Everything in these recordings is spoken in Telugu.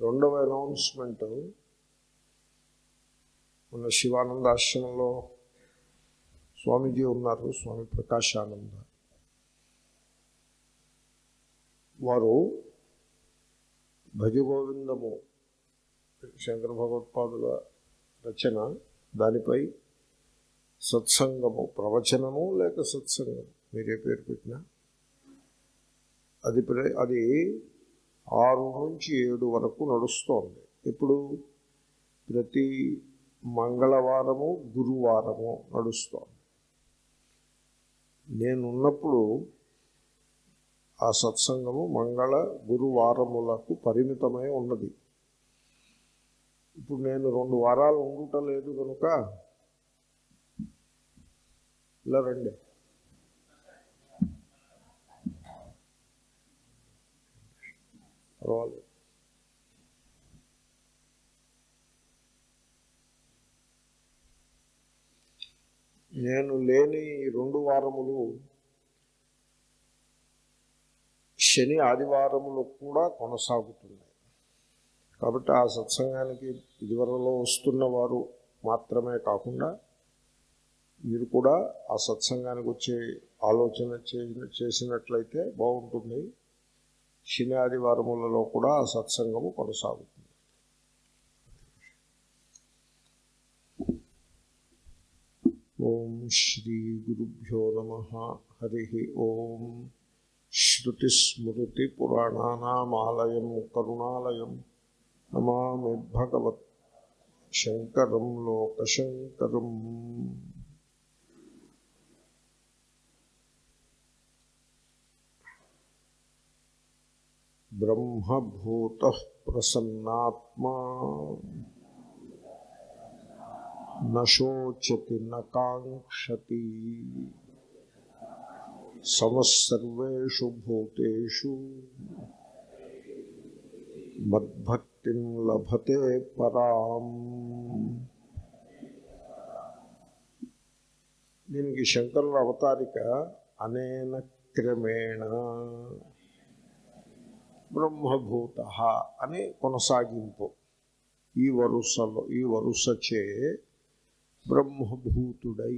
రెండవ అనౌన్స్మెంట్ మన శివానంద ఆశ్రమంలో స్వామీజీ ఉన్నారు స్వామి ప్రకాశానంద వారు భజగోవిందము శంకర భగవత్పాదుల రచన దానిపై సత్సంగము ప్రవచనము లేక సత్సంగము మీరే పేరు పెట్టినా అది ప్ర- అది ఆరు నుంచి ఏడు వరకు నడుస్తోంది ఇప్పుడు ప్రతి మంగళవారము గురువారము నడుస్తోంది నేనున్నప్పుడు ఆ సత్సంగము మంగళ గురువారములకు పరిమితమై ఉన్నది ఇప్పుడు నేను రెండు వారాలు ఉండుట లేదు కనుక ఇలా రండి పర్వాలేదు నేను లేని ఈ రెండు వారములు శని ఆదివారములు కూడా కొనసాగుతున్నాయి కాబట్టి ఆ సత్సంగానికి ఇదివరలో వస్తున్న వారు మాత్రమే కాకుండా మీరు కూడా ఆ సత్సంగానికి వచ్చే ఆలోచన చే- చేసినట్లయితే బాగుంటుంది శని ఆదివారములలో కూడా ఆ సత్సంగము కొనసాగుతుంది ఓం శ్రీ గురుభ్యో నమ హరి ఓం శ్రుతిస్మృతిపురాణానామాలయం కరుణాలయం నమామి భగవత్ శంకరం లోకశంకరం బ్రహ్మభూత ప్రసన్నాత్మా నశోచతి నకాంక్షతి సమస్సర్వేషు భూతేషు మద్భక్తిం లభతే పరాం దీనికి శంకరుల అవతారిక అనేన క్రమేణ బ్రహ్మభూత అని కొనసాగింపు ఈ వరుసలో ఈ వరుసచే బ్రహ్మభూతుడై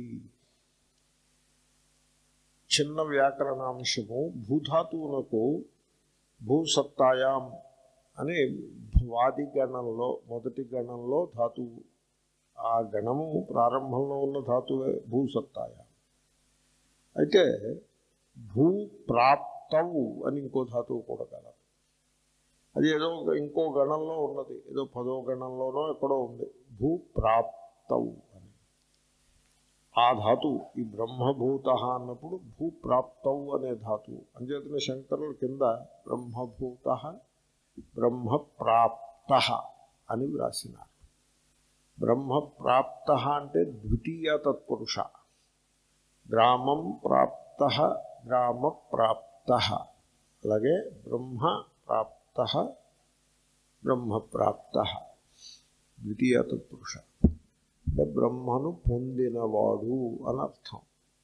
చిన్న వ్యాకరణాంశము భూధాతువునకు భూసత్తాయాం అని వాది గణంలో మొదటి గణంలో ధాతువు ఆ గణము ప్రారంభంలో ఉన్న ధాతువే భూసత్తాయాం అయితే భూప్రాప్తవు అని ఇంకో ధాతువు కూడా కలదు అది ఏదో ఒక- ఇంకో గణంలో ఉన్నది ఏదో పదో గణంలోనో ఎక్కడో ఉంది భూప్రాప్తవు అని ఆ ధాతువు ఈ బ్రహ్మభూత అన్నప్పుడు భూప్రాప్తవు అనే ధాతువు అంచేతనే శంకరుల కింద బ్రహ్మభూత బ్రహ్మప్రాప్త అని వ్రాసినారు బ్రహ్మప్రాప్త అంటే ద్వితీయ తత్పురుష గ్రామం ప్రాప్త గ్రామ ప్రాప్త అలాగే బ్రహ్మ ప్రాప్త బ్రహ్మప్రాప్త ద్వితీయ తత్పురుష అంటే బ్రహ్మను పొందినవాడు అని అర్థం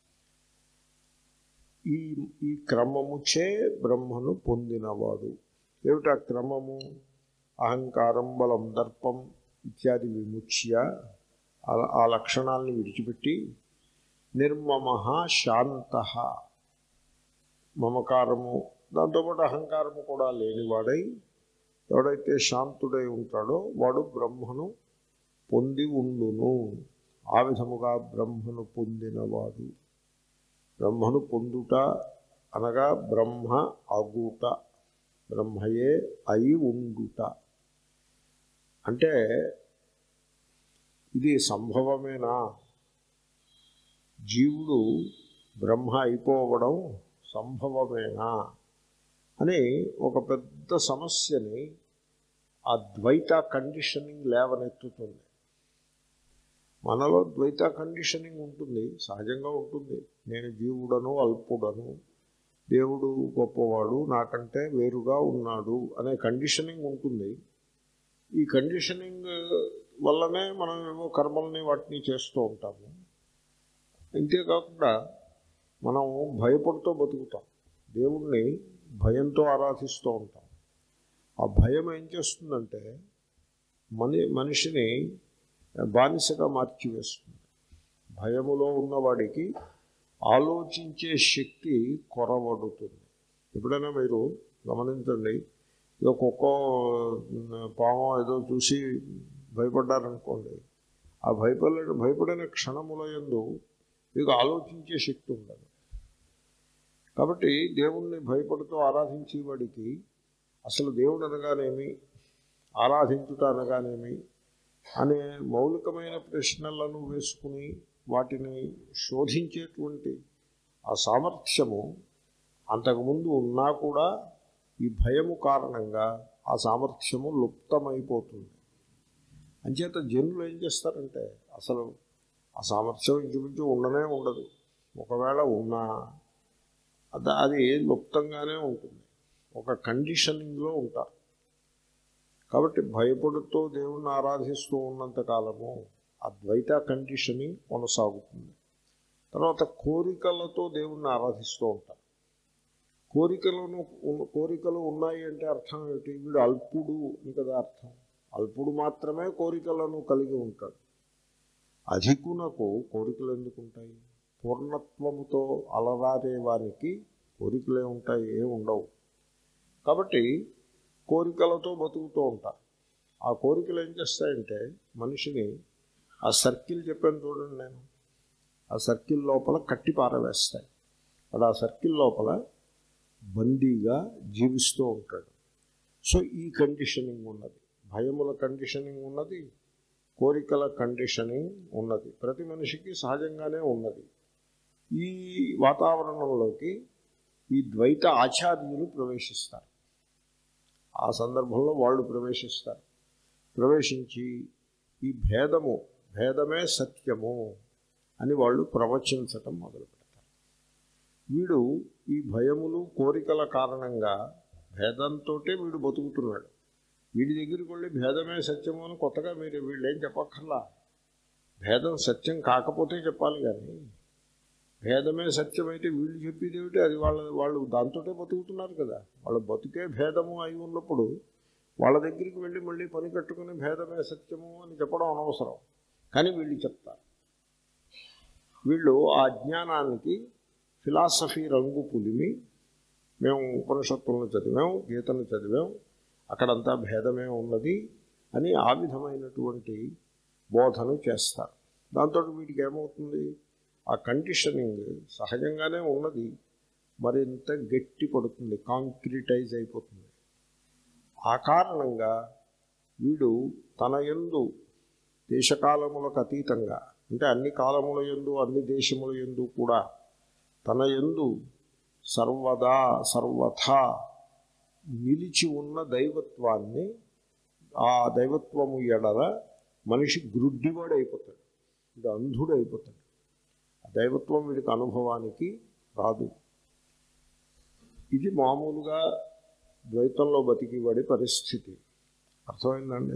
ఈ ఈ క్రమముచే బ్రహ్మను పొందినవాడు ఏమిటా క్రమము అహంకారం బలం దర్పం ఇత్యాది విముచ్య ఆ- ఆ లక్షణాలను విడిచిపెట్టి నిర్మమ శాంత మమకారము దాంతోపాటు అహంకారము కూడా లేనివాడై ఎవడైతే శాంతుడై ఉంటాడో వాడు బ్రహ్మను పొంది ఉండును ఆ విధముగా బ్రహ్మను పొందినవాడు బ్రహ్మను పొందుట అనగా బ్రహ్మ అగుట బ్రహ్మయే అయి ఉండుట అంటే ఇది సంభవమేనా జీవుడు బ్రహ్మ అయిపోవడం సంభవమేనా అని ఒక పెద్ద సమస్యని ఆ ద్వైత కండిషనింగ్ లేవనెత్తుతుంది మనలో ద్వైత కండిషనింగ్ ఉంటుంది సహజంగా ఉంటుంది నేను జీవుడను అల్పుడను దేవుడు గొప్పవాడు నాకంటే వేరుగా ఉన్నాడు అనే కండిషనింగ్ ఉంటుంది ఈ కండిషనింగ్ వల్లనే మనం ఏవో కర్మల్ని వాటిని చేస్తూ ఉంటాము ఇంతేకాకుండా మనం భయపడుతూ బతుకుతాం దేవుణ్ణి భయంతో ఆరాధిస్తూ ఉంటాం ఆ భయం ఏం చేస్తుందంటే మని మనిషిని బానిసగా మార్చివేస్తుంది భయములో ఉన్నవాడికి ఆలోచించే శక్తి కొరవడుతుంది ఎప్పుడైనా మీరు గమనించండి ఏదో కుక్క పాము ఏదో చూసి భయపడ్డారనుకోండి ఆ భయపడ భయపడిన క్షణముల యందు మీకు ఆలోచించే శక్తి ఉండదు కాబట్టి దేవుణ్ణి భయపడుతూ ఆరాధించేవాడికి అసలు దేవుడు అనగానేమి ఆరాధించుట అనగానేమి అనే మౌలికమైన ప్రశ్నలను వేసుకుని వాటిని శోధించేటువంటి ఆ సామర్థ్యము అంతకుముందు ఉన్నా కూడా ఈ భయము కారణంగా ఆ సామర్థ్యము లుప్తమైపోతుంది అంచేత జనులు ఏం చేస్తారంటే అసలు ఆ సామర్థ్యం ఇంచుమించు ఉండనే ఉండదు ఒకవేళ ఉన్నా అద- అది లుప్తంగానే ఉంటుంది ఒక కండిషనింగ్లో ఉంటారు కాబట్టి భయపడుతూ దేవుణ్ణి ఆరాధిస్తూ ఉన్నంత కాలము అద్వైత కండిషనింగ్ కొనసాగుతుంది తర్వాత కోరికలతో దేవుణ్ణి ఆరాధిస్తూ ఉంటారు కోరికలను ఉన్న- కోరికలు ఉన్నాయి అంటే అర్థం ఏమిటి వీడు అల్పుడు అని కదా అర్థం అల్పుడు మాత్రమే కోరికలను కలిగి ఉంటాడు అధికునకు కోరికలు ఎందుకు ఉంటాయి పూర్ణత్వముతో అలరారే వానికి కోరికలే ఉంటాయి ఏ ఉండవు కాబట్టి కోరికలతో బతుకుతూ ఉంటారు ఆ కోరికలు ఏం చేస్తాయంటే మనిషిని ఆ సర్కిల్ చెప్పాను చూడండి నేను ఆ సర్కిల్ లోపల కట్టి పారవేస్తాయి వాడు ఆ సర్కిల్ లోపల బందీగా జీవిస్తూ ఉంటాడు సో ఈ కండిషనింగ్ ఉన్నది భయముల కండిషనింగ్ ఉన్నది కోరికల కండిషనింగ్ ఉన్నది ప్రతి మనిషికి సహజంగానే ఉన్నది ఈ వాతావరణంలోకి ఈ ద్వైత ఆచార్యులు ప్రవేశిస్తారు ఆ సందర్భంలో వాళ్ళు ప్రవేశిస్తారు ప్రవేశించి ఈ భేదము భేదమే సత్యము అని వాళ్ళు ప్రవచించటం మొదలు పెడతారు వీడు ఈ భయములు కోరికల కారణంగా భేదంతో వీడు బతుకుతున్నాడు వీడి దగ్గరికి వెళ్ళి భేదమే సత్యము అని కొత్తగా మీరు వీళ్ళు ఏం చెప్పక్కర్లా భేదం సత్యం కాకపోతే చెప్పాలి కానీ భేదమే సత్యమైతే వీళ్ళు చెప్పేది ఏమిటి అది వాళ్ళ వాళ్ళు దాంతోటే బతుకుతున్నారు కదా వాళ్ళ బతుకే భేదము అయి ఉన్నప్పుడు వాళ్ళ దగ్గరికి వెళ్ళి మళ్ళీ పని కట్టుకుని భేదమే సత్యము అని చెప్పడం అనవసరం కానీ వీళ్ళు చెప్తారు వీళ్ళు ఆ అజ్ఞానానికి ఫిలాసఫీ రంగు పులిమి మేము ఉపనిషత్తులను చదివాం గీతను చదివాం అక్కడంతా భేదమే ఉన్నది అని ఆ విధమైనటువంటి బోధను చేస్తారు దాంతో వీటికి ఏమవుతుంది ఆ కండిషనింగ్ సహజంగానే ఉన్నది మరింత గట్టి పడుతుంది కాంక్రిటైజ్ అయిపోతుంది ఆ కారణంగా వీడు తన యందు దేశకాలములకు అతీతంగా అంటే అన్ని కాలముల యందు అన్ని దేశముల యందు కూడా తన యందు సర్వదా సర్వథా నిలిచి ఉన్న దైవత్వాన్ని ఆ దైవత్వము ఎడల మనిషి గ్రుడ్డివాడు అయిపోతాడు ఇది అంధుడు అయిపోతాడు ఆ దైవత్వం వీడికి అనుభవానికి రాదు ఇది మామూలుగా ద్వైతంలో బతికివాడి పరిస్థితి అర్థమైందండి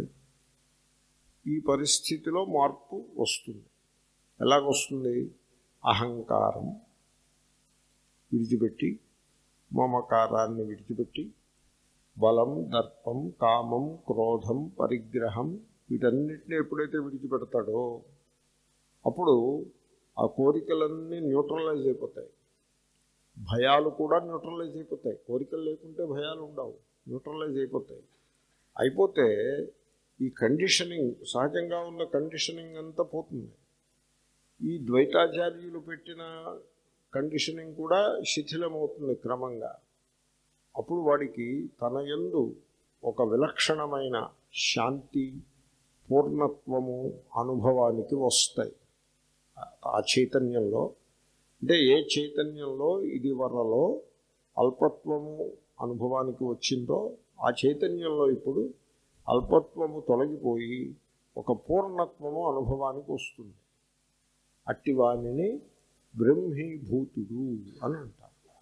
ఈ పరిస్థితిలో మార్పు వస్తుంది ఎలాగొస్తుంది అహంకారం విడిచిపెట్టి మమకారాన్ని విడిచిపెట్టి బలం దర్పం కామం క్రోధం పరిగ్రహం వీటన్నిటిని ఎప్పుడైతే విడిచిపెడతాడో అప్పుడు ఆ కోరికలన్నీ న్యూట్రలైజ్ అయిపోతాయి భయాలు కూడా న్యూట్రలైజ్ అయిపోతాయి కోరికలు లేకుంటే భయాలు ఉండవు న్యూట్రలైజ్ అయిపోతాయి అయిపోతే ఈ కండిషనింగ్ సహజంగా ఉన్న కండిషనింగ్ అంతా పోతుంది ఈ ద్వైతాచార్యులు పెట్టిన కండిషనింగ్ కూడా శిథిలమవుతుంది క్రమంగా అప్పుడు వాడికి తన యందు ఒక విలక్షణమైన శాంతి పూర్ణత్వము అనుభవానికి వస్తాయి ఆ చైతన్యంలో అంటే ఏ చైతన్యంలో ఇది వరలో అల్పత్వము అనుభవానికి వచ్చిందో ఆ చైతన్యంలో ఇప్పుడు అల్పత్వము తొలగిపోయి ఒక పూర్ణత్వము అనుభవానికి వస్తుంది అట్టివాణిని బ్రహ్మీభూతుడు అని అంటారు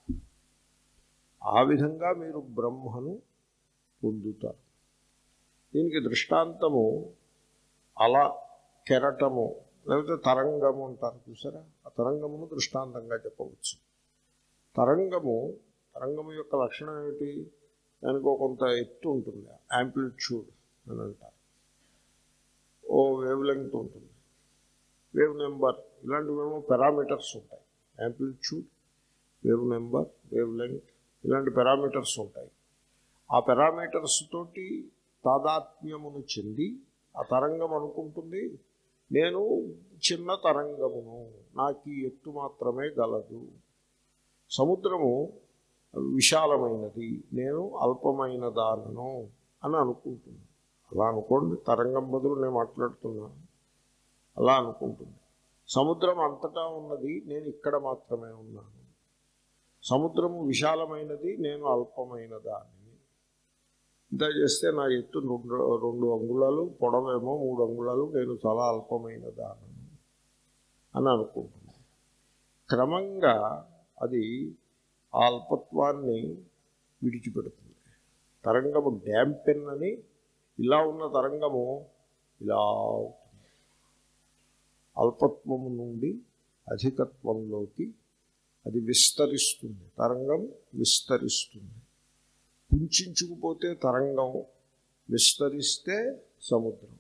ఆ విధంగా మీరు బ్రహ్మను పొందుతారు దీనికి దృష్టాంతము అల కెరటము లేకపోతే తరంగము అంటారు చూసారా ఆ తరంగమును దృష్టాంతంగా చెప్పవచ్చు తరంగము తరంగము యొక్క లక్షణం ఏమిటి దానికి ఒక కొంత ఎత్తు ఉంటుంది యాంప్లిట్యూడ్ అని అంటారు ఓ వేవ్ లెంగ్త్ ఉంటుంది వేవ్ నెంబర్ ఇలాంటివేమో పారామీటర్స్ ఉంటాయి amplitude wave number wavelength ఇలాంటి పారామీటర్స్ ఉంటాయి ఆ పారామీటర్స్ తోటి తాదాత్మ్యమును చెంది ఆ తరంగం అనుకుంటుంది నేను చిన్న తరంగమును నాకు ఈ ఎత్తు మాత్రమే గలదు సముద్రము విశాలమైనది నేను అల్పమైన దానను అని అనుకుంటుంది అలా అనుకోండి తరంగం బదులు నేను మాట్లాడుతున్నాను అలా అనుకుంటుంది సముద్రం అంతటా ఉన్నది నేను ఇక్కడ మాత్రమే ఉన్నాను సముద్రము విశాలమైనది నేను అల్పమైన దానిని ఇంత చేస్తే నా ఎత్తు రెండు రెండు అంగుళాలు పొడవేమో మూడు అంగుళాలు నేను చాలా అల్పమైన దానను అని అనుకుంటున్నాను క్రమంగా అది ఆ అల్పత్వాన్ని విడిచిపెడుతుంది తరంగము డ్యాంపెన్ అని ఇలా ఉన్న తరంగము ఇలా అవుతుంది అల్పత్వము నుండి అధికత్వంలోకి అది విస్తరిస్తుంది తరంగం విస్తరిస్తుంది కుంచుకుపోతే తరంగం విస్తరిస్తే సముద్రం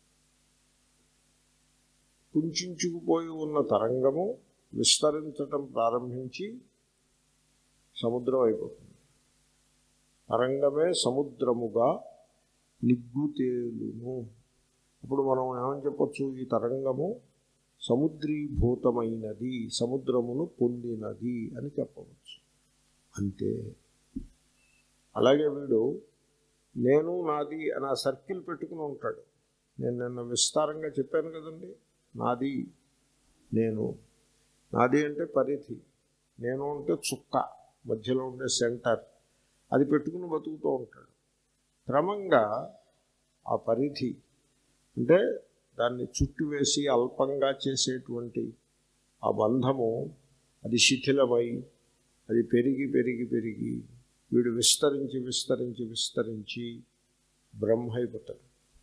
కుంచుకుపోయి ఉన్న తరంగము విస్తరించటం ప్రారంభించి సముద్రం అయిపోతుంది తరంగమే సముద్రముగా నిగ్గుతేలును అప్పుడు మనం ఏమని చెప్పచ్చు ఈ తరంగము సముద్రీభూతమైనది సముద్రమును పొందినది అని చెప్పవచ్చు అంతే అలాగే వీడు నేను నాది అని ఆ సర్కిల్ పెట్టుకుని ఉంటాడు నేను నిన్న విస్తారంగా చెప్పాను కదండి నాది నేను నాది అంటే పరిధి నేను అంటే చుక్క మధ్యలో ఉండే సెంటర్ అది పెట్టుకుని బతుకుతూ ఉంటాడు క్రమంగా ఆ పరిధి అంటే దాన్ని చుట్టువేసి అల్పంగా చేసేటువంటి ఆ బంధము అది శిథిలమై అది పెరిగి పెరిగి పెరిగి వీడు విస్తరించి విస్తరించి విస్తరించి బ్రహ్మ అయిపోతాడు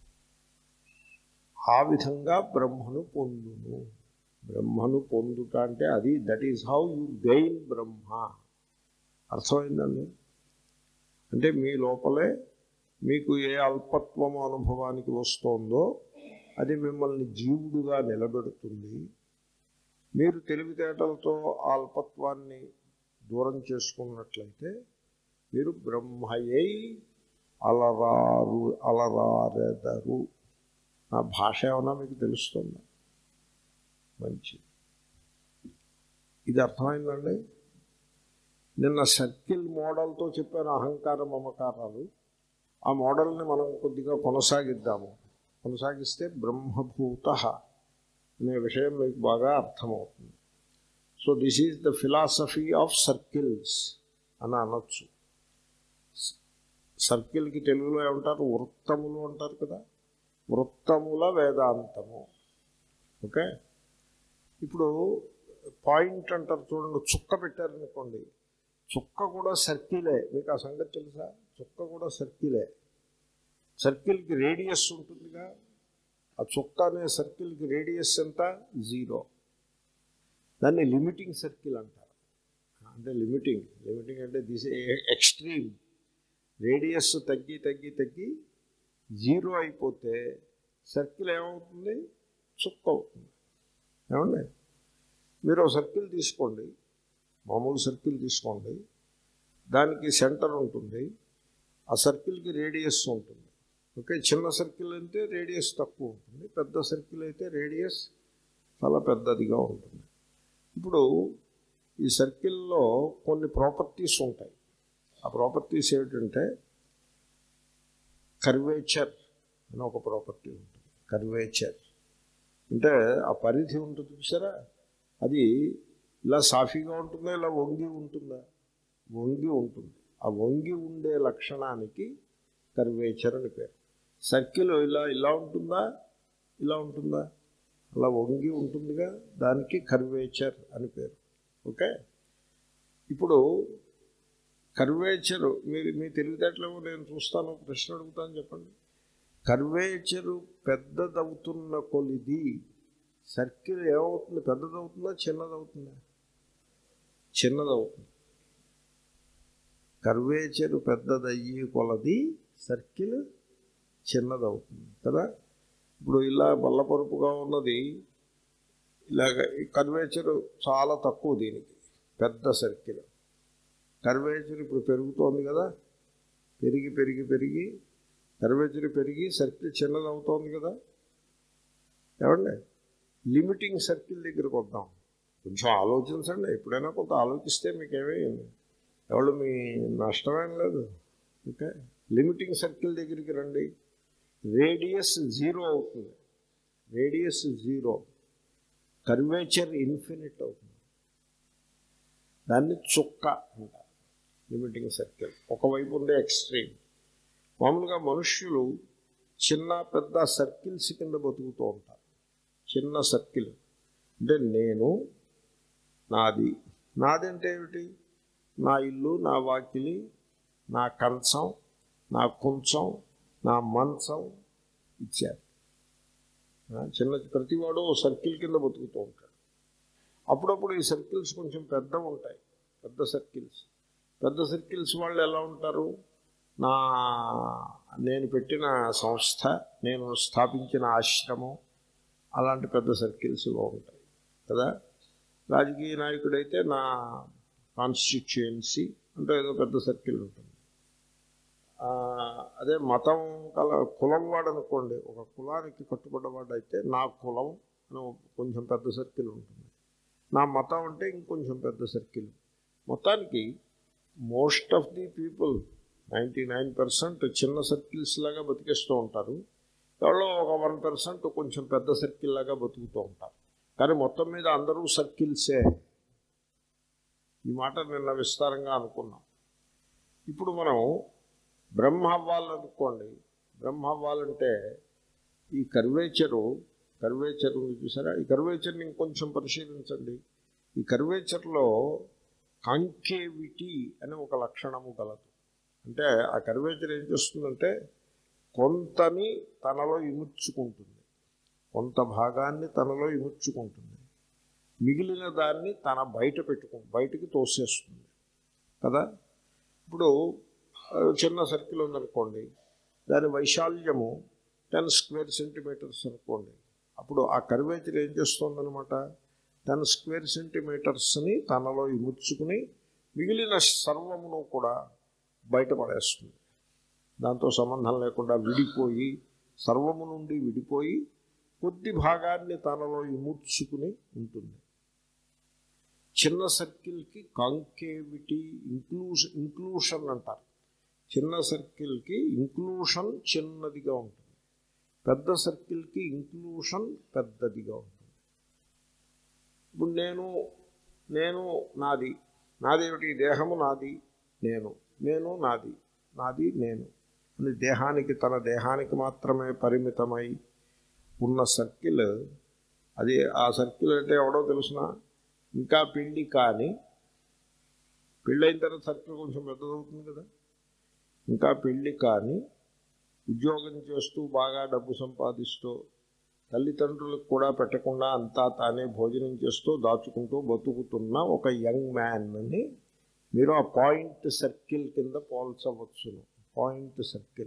ఆ విధంగా బ్రహ్మను పొందును బ్రహ్మను పొందుట అంటే అది that is how you gain Brahma అర్థమైందండి అంటే మీ లోపలే మీకు ఏ అల్పత్వము అనుభవానికి వస్తోందో అది మిమ్మల్ని జీవుడుగా నిలబెడుతుంది మీరు తెలివితేటలతో ఆ అల్పత్వాన్ని దూరం చేసుకున్నట్లయితే మీరు బ్రహ్మయ్యై అలరారు అలరారెదరు నా భాష ఏమన్నా మీకు తెలుస్తుందా మంచి ఇది అర్థమైందండి నిన్న సర్కిల్ మోడల్తో చెప్పాను అహంకార మమకారాలు ఆ మోడల్ని మనం కొద్దిగా కొనసాగిద్దాము కొనసాగిస్తే బ్రహ్మభూత అనే విషయం మీకు బాగా అర్థమవుతుంది so this is the philosophy of circles అని అనొచ్చు సర్కిల్కి తెలుగులో ఏమంటారు వృత్తములు అంటారు కదా వృత్తముల వేదాంతము ఓకే ఇప్పుడు పాయింట్ అంటారు చూడండి చుక్క పెట్టారనుకోండి చుక్క కూడా సర్కిలే మీకు ఆ సంగతి తెలుసా చుక్క కూడా సర్కిలే సర్కిల్కి రేడియస్ ఉంటుందిగా ఆ చుక్క అనే సర్కిల్కి రేడియస్ ఎంత జీరో దాన్ని లిమిటింగ్ సర్కిల్ అంటారు అంటే లిమిటింగ్ లిమిటింగ్ అంటే దిస్ ఎక్స్ట్రీమ్ రేడియస్ తగ్గి తగ్గి తగ్గి జీరో అయిపోతే సర్కిల్ ఏమవుతుంది చుక్క అవుతుంది ఏమండి మీరు ఒక సర్కిల్ తీసుకోండి మామూలు సర్కిల్ తీసుకోండి దానికి సెంటర్ ఉంటుంది ఆ సర్కిల్కి రేడియస్ ఉంటుంది ఓకే చిన్న సర్కిల్ అయితే రేడియస్ తక్కువ ఉంటుంది పెద్ద సర్కిల్ అయితే రేడియస్ చాలా పెద్దదిగా ఉంటుంది ఇప్పుడు ఈ సర్కిల్లో కొన్ని ప్రాపర్టీస్ ఉంటాయి ఆ ప్రాపర్టీస్ ఏమిటంటే కర్వేచర్ అని ఒక ప్రాపర్టీ ఉంటుంది కర్వేచర్ అంటే ఆ పరిధి ఉంటుంది చూసారా అది ఇలా సాఫీగా ఉంటుందా ఇలా వంగి ఉంటుందా వంగి ఉంటుంది ఆ వంగి ఉండే లక్షణానికి కర్వేచర్ అని పేరు సర్కిల్ ఇలా ఇలా ఉంటుందా ఇలా ఉంటుందా అలా వంగి ఉంటుందిగా దానికి కర్వేచర్ అని పేరు ఓకే ఇప్పుడు కర్వేచరు మీరు మీ తెలివితేటలో నేను చూస్తాను ప్రశ్న అడుగుతాను చెప్పండి కర్వేచరు పెద్దదవుతున్న కొలిది సర్కిల్ ఏమవుతుంది పెద్దదవుతుందా చిన్నదవుతుందా చిన్నదవుతుంది కర్వేచరు పెద్దదయ్యే కొలది సర్కిల్ చిన్నదవుతుంది కదా ఇప్పుడు ఇలా బల్లపరుపుగా ఉన్నది ఇలాగ ఈ కర్వేచరు చాలా తక్కువ దీనికి పెద్ద సర్కిల్ కర్వేచర్ ఇప్పుడు పెరుగుతోంది కదా పెరిగి పెరిగి పెరిగి కర్వేచర్ పెరిగి సర్కిల్ చిన్నది అవుతోంది కదా ఏమండి లిమిటింగ్ సర్కిల్ దగ్గరికి వద్దాం కొంచెం ఆలోచించండి ఎప్పుడైనా కొంత ఆలోచిస్తే మీకేమీ ఎవరు మీ నష్టమేం లేదు ఓకే లిమిటింగ్ సర్కిల్ దగ్గరికి రండి రేడియస్ జీరో అవుతుంది రేడియస్ జీరో కర్వేచర్ ఇన్ఫినిట్ అవుతుంది దాన్ని చుక్క అంటారు లిమిటింగ్ సర్కిల్ ఒకవైపు ఉండే ఎక్స్ట్రీమ్ మామూలుగా మనుష్యులు చిన్న పెద్ద సర్కిల్స్ కింద బతుకుతూ ఉంటారు చిన్న సర్కిల్ అంటే నేను నాది నాది అంటే ఏమిటి నా ఇల్లు నా వాకిలి నా కంచం నా కుంచం నా మంచం ఇచ్చారు ఆ, చిన్న ప్రతివాడు ఓ సర్కిల్ కింద బతుకుతూ ఉంటాడు అప్పుడప్పుడు ఈ సర్కిల్స్ కొంచెం పెద్ద ఉంటాయి పెద్ద సర్కిల్స్ పెద్ద సర్కిల్స్ వాళ్ళు ఎలా ఉంటారు నా నేను పెట్టిన సంస్థ నేను స్థాపించిన ఆశ్రమం అలాంటి పెద్ద సర్కిల్స్లో ఉంటాయి కదా రాజకీయ నాయకుడైతే నా కాన్స్టిట్యుయెన్సీ అంటే ఏదో పెద్ద సర్కిల్ ఉంటుంది ఆ, అదే మతం కల కులం వాడు అనుకోండి ఒక కులానికి కట్టుబడ్డవాడు అయితే నా కులం అని ఒక కొంచెం పెద్ద సర్కిల్ ఉంటుంది నా మతం అంటే ఇంకొంచెం పెద్ద సర్కిల్ మొత్తానికి most of the people ninety nine percent చిన్న సర్కిల్స్ లాగా బతికేస్తూ ఉంటారు ఎవరో ఒక వన్ పర్సెంట్ కొంచెం పెద్ద సర్కిల్ లాగా బతుకుతూ ఉంటారు కానీ మొత్తం మీద అందరూ సర్కిల్సే ఈ మాట నిన్న విస్తారంగా అనుకున్నాం ఇప్పుడు మనం బ్రహ్మ అవ్వాలనుకోండి బ్రహ్మ అవ్వాలంటే ఈ కర్వేచరు కర్వేచర్ ఉంది చూసారా ఈ కర్వేచర్ని ఇంకొంచెం పరిశీలించండి ఈ కర్వేచర్లో కాంకేవిటీ అనే ఒక లక్షణము గలదు అంటే ఆ కర్వేచర్ ఏం చేస్తుందంటే కొంతని తనలో ఇముడ్చుకుంటుంది కొంత భాగాన్ని తనలో ఇముడ్చుకుంటుంది మిగిలిన దాన్ని తన బయట పెట్టుకు బయటికి తోసేస్తుంది కదా ఇప్పుడు ఆ, చిన్న సర్కిల్ ఉందనుకోండి దాని వైశాల్యము టెన్ స్క్వేర్ సెంటీమీటర్స్ అనుకోండి అప్పుడు ఆ కర్వేచర్ ఏం చేస్తుందనమాట టెన్ స్క్వేర్ సెంటీమీటర్స్ని తనలో ఇముడ్చుకుని మిగిలిన సర్వమును కూడా బయటపడేస్తుంది దాంతో సంబంధం లేకుండా విడిపోయి సర్వము నుండి విడిపోయి కొద్ది భాగాన్ని తనలో ఇముడ్చుకుని ఉంటుంది చిన్న సర్కిల్కి కాంకేవిటీ ఇంక్లూషన్ ఇంక్లూషన్ అంటారు చిన్న సర్కిల్కి ఇంక్లూషన్ చిన్నదిగా ఉంటుంది పెద్ద సర్కిల్కి ఇంక్లూషన్ పెద్దదిగా ఉంటుంది ఇప్పుడు నేను నేను నాది నాదేమిటి దేహము నాది నేను నేను నాది నాది నేను అని దేహానికి తన దేహానికి మాత్రమే పరిమితమై ఉన్న సర్కిల్ అది ఆ సర్కిల్ అంటే ఎవడో తెలుసిన ఇంకా పెళ్ళి కానీ పెళ్ళైన తర్వాత సర్కిల్ కొంచెం పెద్దదవుతుంది కదా ఇంకా పెళ్ళి కానీ ఉద్యోగం చేస్తూ బాగా డబ్బు సంపాదిస్తూ తల్లిదండ్రులకు కూడా పెట్టకుండా అంతా తానే భోజనం చేస్తూ దాచుకుంటూ బతుకుతున్న ఒక యంగ్ మ్యాన్ని మీరు ఆ పాయింట్ సర్కిల్ కింద పోల్చవచ్చును పాయింట్ సర్కిల్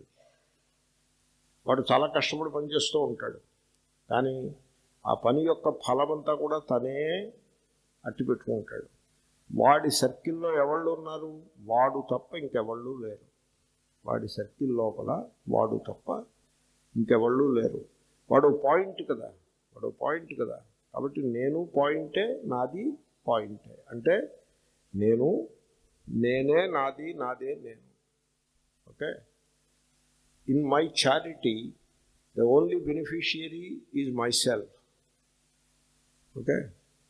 వాడు చాలా కష్టపడి పనిచేస్తూ ఉంటాడు కానీ ఆ పని యొక్క ఫలమంతా కూడా తనే అట్టి పెట్టుకుంటాడు వాడి సర్కిల్లో ఎవళ్ళు ఉన్నారు వాడు తప్ప ఇంకెవళ్ళు లేరు వాడి సర్కిల్ లోపల వాడు తప్ప ఇంకెవళ్ళు లేరు వాడు పాయింట్ కదా వాడు పాయింట్ కదా కాబట్టి నేను పాయింటే నాది పాయింటే అంటే నేను నేనే నాది నాదే నేను okay in my charity the only beneficiary is myself okay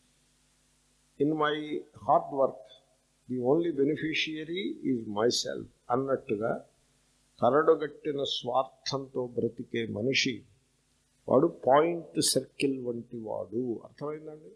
in my hard work the only beneficiary is myself అన్నట్టుగా కరడుగట్టిన స్వార్థంతో బ్రతికే మనిషి వాడు పాయింట్ సర్కిల్ వంటి వాడు అర్థమైందండి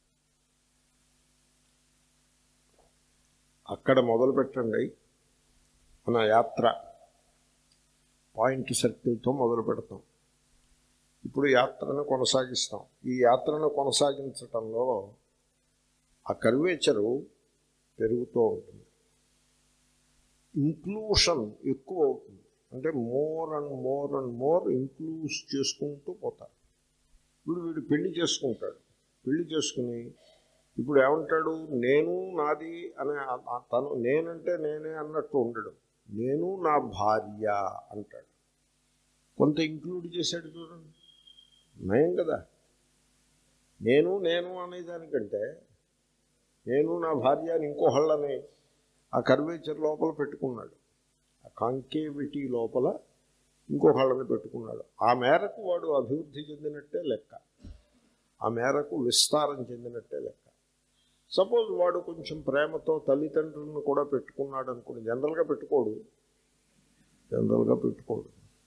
అక్కడ మొదలు పెట్టండి మన యాత్ర పాయింట్ సర్కిల్తో మొదలు పెడతాం ఇప్పుడు యాత్రను కొనసాగిస్తాం ఈ యాత్రను కొనసాగించటంలో ఆ కర్వేచరు పెరుగుతూ ఉంటుంది ఇంక్లూషన్ ఎక్కువ అవుతుంది అంటే more and more and more includes చేసుకుంటూ పోతారు ఇప్పుడు వీడు పెళ్లి చేసుకుంటాడు పెళ్లి చేసుకుని ఇప్పుడు ఏమంటాడు నేను నాది అనే ఆ- ఆ తను నేనంటే నేనే అన్నట్టు ఉండడు నేను నా భార్య అంటాడు కొంత ఇంక్లూడ్ చేశాడు చూడండి నయం కదా నేను నేను అనేదానికంటే నేను నా భార్య అని ఇంకోహళ్ళని ఆ కర్వేచర్ లోపల పెట్టుకున్నాడు ఆ కాంకేవిటీ లోపల ఇంకోహళ్ళని పెట్టుకున్నాడు ఆ మేరకు వాడు అభివృద్ధి చెందినట్టే లెక్క ఆ మేరకు విస్తారం చెందినట్టే లెక్క సపోజ్ వాడు కొంచెం ప్రేమతో తల్లిదండ్రులను కూడా పెట్టుకున్నాడు అనుకోండి జనరల్గా పెట్టుకోడు జనరల్గా పెట్టుకోడు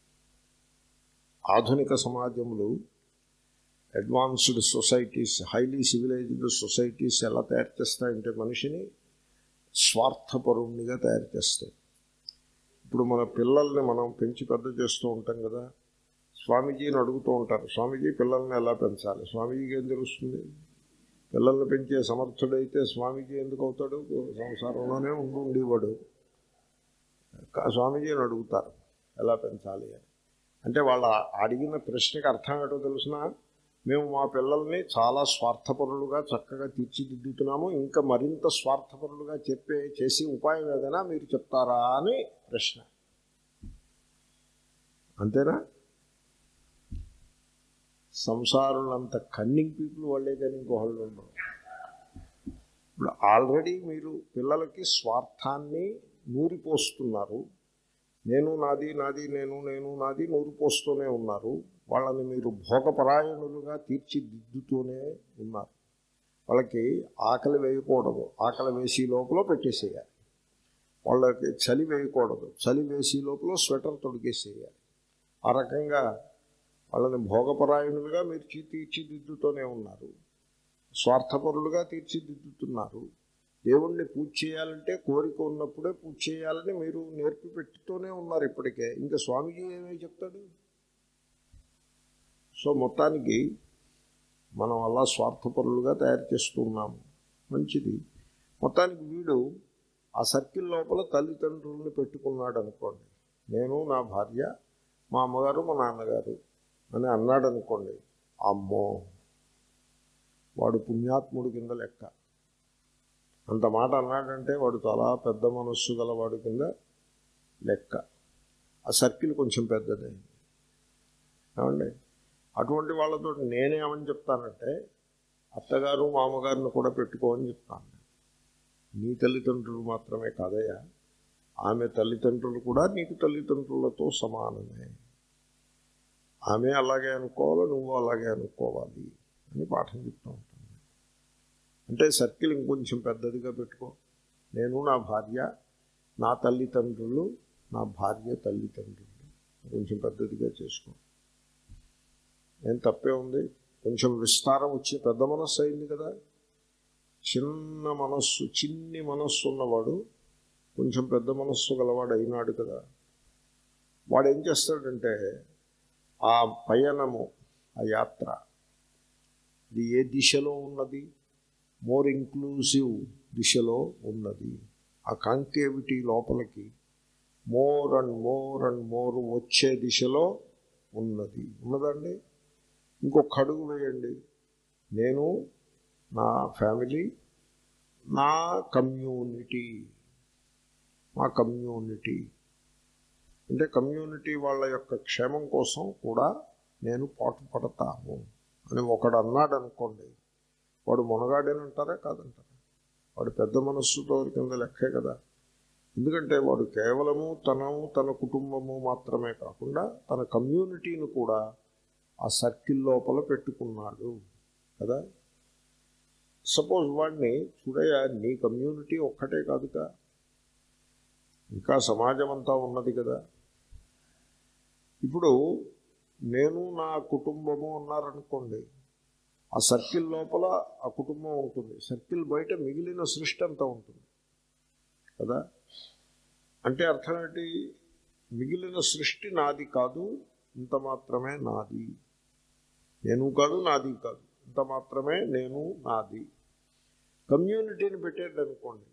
ఆధునిక సమాజంలో advanced societies highly civilised societies ఎలా తయారు చేస్తాయంటే మనిషిని స్వార్థపరుణ్ణిగా తయారు చేస్తాయి ఇప్పుడు మన పిల్లల్ని మనం పెంచి పెద్ద చేస్తూ ఉంటాం కదా స్వామీజీని అడుగుతూ ఉంటారు స్వామీజీ పిల్లల్ని ఎలా పెంచాలి స్వామీజీకి ఏం తెలుస్తుంది పిల్లల్ని పెంచే సమర్థుడైతే స్వామీజీ ఎందుకు అవుతాడు సంసారంలోనే ఉండి ఉండేవాడు కా- స్వామీజీని అడుగుతారు ఎలా పెంచాలి అని అంటే వాళ్ళ అడిగిన ప్రశ్నకి అర్థం ఏంటో తెలుసిన మేము మా పిల్లల్ని చాలా స్వార్థపరులుగా చక్కగా తీర్చిదిద్దుతున్నాము ఇంకా మరింత స్వార్థపరులుగా చెప్పే చేసి ఉపాయం ఏదైనా మీరు చెప్తారా అని ప్రశ్న అంతేనా సంసారులంత కన్నింగ్ పీపుల్ వాళ్ళే కానీ ఇంకోళ్ళు ఉండరు ఇప్పుడు ఆల్రెడీ మీరు పిల్లలకి స్వార్థాన్ని నూరిపోస్తున్నారు నేను నాది నాది నేను నేను నాది నూరిపోస్తూనే ఉన్నారు వాళ్ళని మీరు భోగపరాయణులుగా తీర్చిదిద్దుతూనే ఉన్నారు వాళ్ళకి ఆకలి వేయకూడదు ఆకలి వేసి లోపల పెట్టేసేయాలి వాళ్ళకి చలి వేయకూడదు చలి వేసి లోపల స్వెటర్ తొడిగేసేయాలి ఆ రకంగా వాళ్ళని భోగపరాయణులుగా మీరు చీ- తీర్చిదిద్దుతూనే ఉన్నారు స్వార్థపరులుగా తీర్చిదిద్దుతున్నారు దేవుణ్ణి పూజ చేయాలంటే కోరిక ఉన్నప్పుడే పూజ చేయాలని మీరు నేర్పి పెట్టుతూనే ఉన్నారు ఇప్పటికే ఇంకా స్వామీజీ ఏమై చెప్తాడు సో మొత్తానికి మనం అలా స్వార్థపరులుగా తయారు చేస్తున్నాము మంచిది మొత్తానికి వీడు ఆ సర్కిల్ లోపల తల్లిదండ్రుల్ని పెట్టుకున్నాడు అనుకోండి నేను నా భార్య మా అమ్మగారు మా నాన్నగారు అని అన్నాడు అనుకోండి అమ్మో వాడు పుణ్యాత్ముడి కింద లెక్క అంత మాట అన్నాడంటే వాడు చాలా పెద్ద మనస్సు గలవాడు కింద లెక్క ఆ సర్కిల్ కొంచెం పెద్దదే ఏమండి అటువంటి వాళ్ళతో నేనేమని చెప్తానంటే అత్తగారు మామగారిని కూడా పెట్టుకోమని చెప్తాను నీ తల్లిదండ్రులు మాత్రమే కాదయ్యా ఆమె తల్లిదండ్రులు కూడా నీకు తల్లిదండ్రులతో సమానమే ఆమె అలాగే అనుకోవాలి నువ్వు అలాగే అనుకోవాలి అని పాఠం చెప్తూ ఉంటుంది అంటే సర్కిల్ ఇంకొంచెం పెద్దదిగా పెట్టుకో నేను నా భార్య నా తల్లిదండ్రులు నా భార్య తల్లిదండ్రులు కొంచెం పెద్దదిగా చేసుకో ఏం తప్పే ఉంది కొంచెం విస్తారం వచ్చి పెద్ద మనస్సు అయింది కదా చిన్న మనస్సు చిన్ని మనస్సు ఉన్నవాడు కొంచెం పెద్ద మనస్సు గలవాడు అయినాడు కదా వాడు ఏం చేస్తాడంటే ఆ పయనము ఆ యాత్ర ఇది ఏ దిశలో ఉన్నది మోర్ ఇంక్లూసివ్ దిశలో ఉన్నది ఆ కాంకేవిటీ లోపలికి more and more and more వచ్చే దిశలో ఉన్నది ఉన్నదండి ఇంకొక అడుగు వేయండి నేను నా ఫ్యామిలీ నా కమ్యూనిటీ మా కమ్యూనిటీ అంటే కమ్యూనిటీ వాళ్ళ యొక్క క్షేమం కోసం కూడా నేను పాటుపడతాను అని ఒకడు అన్నాడు అనుకోండి వాడు మునగాడని అంటారా కాదంటారా వాడు పెద్ద మనస్సుతో కింద లెక్కే కదా ఎందుకంటే వాడు కేవలము తనము తన కుటుంబము మాత్రమే కాకుండా తన కమ్యూనిటీని కూడా ఆ సర్కిల్ లోపల పెట్టుకున్నాడు కదా సపోజ్ వాడిని చూడయ్య నీ కమ్యూనిటీ ఒక్కటే కాదుగా ఇంకా సమాజం అంతా ఉన్నది కదా ఇప్పుడు నేను నా కుటుంబము ఉన్నారనుకోండి ఆ సర్కిల్ లోపల ఆ కుటుంబం ఉంటుంది సర్కిల్ బయట మిగిలిన సృష్టి అంతా ఉంటుంది కదా అంటే అర్థం ఏంటి మిగిలిన సృష్టి నాది కాదు ఇంత మాత్రమే నాది నేను కాదు నాది కాదు ఇంత మాత్రమే నేను నాది కమ్యూనిటీని పెట్టాడు అనుకోండి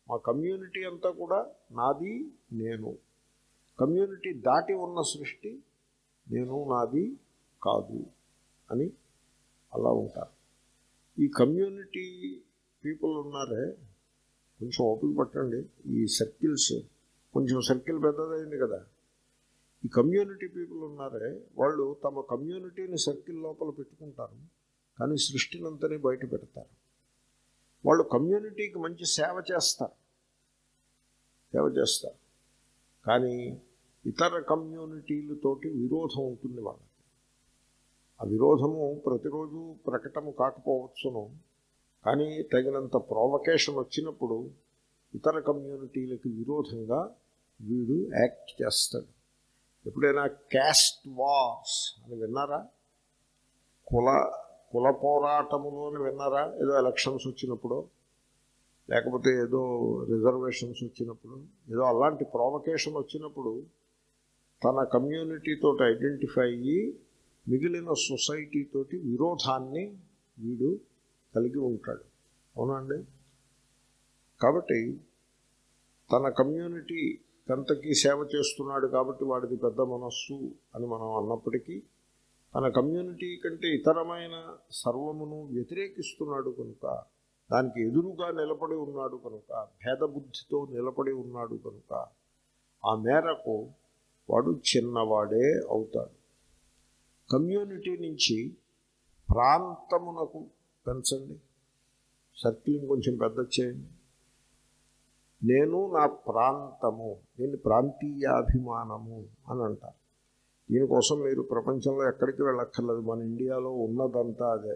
మా కమ్యూనిటీ అంతా కూడా నాది నేను కమ్యూనిటీ దాటి ఉన్న సృష్టి నేను నాది కాదు అని అలా ఉంటారు ఈ కమ్యూనిటీ పీపుల్ ఉన్నారే కొంచెం ఓపిక పట్టండి ఈ సర్కిల్స్ కొంచెం సర్కిల్ పెద్దదైంది కదా ఈ కమ్యూనిటీ పీపుల్ ఉన్నారే వాళ్ళు తమ కమ్యూనిటీని సర్కిల్ లోపల పెట్టుకుంటారు కానీ సృష్టినంతని బయట పెడతారు వాళ్ళు కమ్యూనిటీకి మంచి సేవ చేస్తారు సేవ చేస్తారు కానీ ఇతర కమ్యూనిటీలతోటి విరోధం ఉంటుంది వాళ్ళకి ఆ విరోధము ప్రతిరోజు ప్రకటన కాకపోవచ్చును కానీ తగినంత ప్రోవకేషన్ వచ్చినప్పుడు ఇతర కమ్యూనిటీలకు విరోధంగా వీడు యాక్ట్ చేస్తాడు ఎప్పుడైనా క్యాస్ట్ వార్స్ అని విన్నారా కుల కుల పోరాటములు అని విన్నారా ఏదో ఎలక్షన్స్ వచ్చినప్పుడు లేకపోతే ఏదో రిజర్వేషన్స్ వచ్చినప్పుడు ఏదో అలాంటి ప్రోవకేషన్ వచ్చినప్పుడు తన కమ్యూనిటీతో ఐడెంటిఫై అయ్యి మిగిలిన సొసైటీ తోటి విరోధాన్ని వీడు కలిగి ఉంటాడు అవునండి కాబట్టి తన కమ్యూనిటీ కంతకి సేవ చేస్తున్నాడు కాబట్టి వాడిది పెద్ద మనస్సు అని మనం అన్నప్పటికీ తన కమ్యూనిటీ కంటే ఇతరమైన సర్వమును వ్యతిరేకిస్తున్నాడు కనుక దానికి ఎదురుగా నిలబడి ఉన్నాడు కనుక భేదబుద్ధితో నిలబడి ఉన్నాడు కనుక ఆ మేరకు వాడు చిన్నవాడే అవుతాడు కమ్యూనిటీ నుంచి ప్రాంతమునకు పెంచండి సర్కిలింగ్ కొంచెం పెద్ద చేయండి నేను నా ప్రాంతము దీన్ని ప్రాంతీయాభిమానము అని అంటారు దీనికోసం మీరు ప్రపంచంలో ఎక్కడికి వెళ్ళక్కర్లేదు మన ఇండియాలో ఉన్నదంతా అదే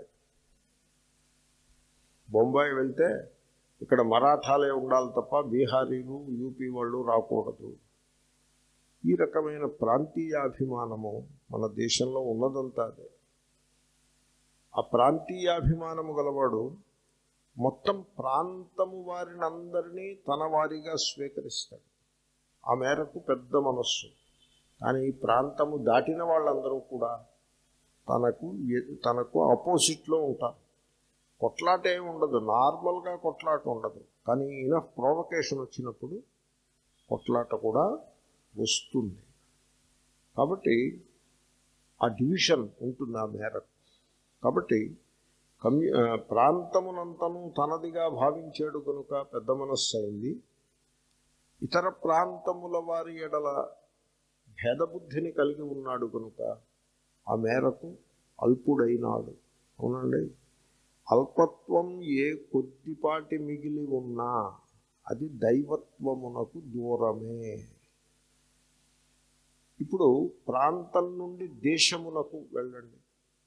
బొంబాయి వెళ్తే ఇక్కడ మరాఠాలే ఉండాలి తప్ప బీహారీలు యూపీ వాళ్ళు రాకూడదు ఈ రకమైన ప్రాంతీయాభిమానము మన దేశంలో ఉన్నదంతా అదే ఆ ప్రాంతీయాభిమానము గలవాడు మొత్తం ప్రాంతము వారిని అందరినీ తన వారిగా స్వీకరిస్తాడు ఆ మేరకు పెద్ద మనస్సు కానీ ఈ ప్రాంతము దాటిన వాళ్ళందరూ కూడా తనకు ఎ- తనకు ఆపోజిట్లో ఉంటారు కొట్లాట ఏమి ఉండదు నార్మల్గా కొట్లాట ఉండదు కానీ ఇనఫ్ ప్రోవకేషన్ వచ్చినప్పుడు కొట్లాట కూడా వస్తుంది కాబట్టి ఆ డివిజన్ ఉంటుంది ఆ మేరకు కాబట్టి కమ్యూ ఆ, ప్రాంతమునంతను తనదిగా భావించాడు కనుక పెద్ద మనస్సు అయింది ఇతర ప్రాంతముల వారి ఎడల భేదబుద్ధిని కలిగి ఉన్నాడు కనుక ఆ మేరకు అల్పుడైనాడు అవునండి అల్పత్వం ఏ కొద్దిపాటి మిగిలి ఉన్నా అది దైవత్వమునకు దూరమే ఇప్పుడు ప్రాంతం నుండి దేశమునకు వెళ్ళండి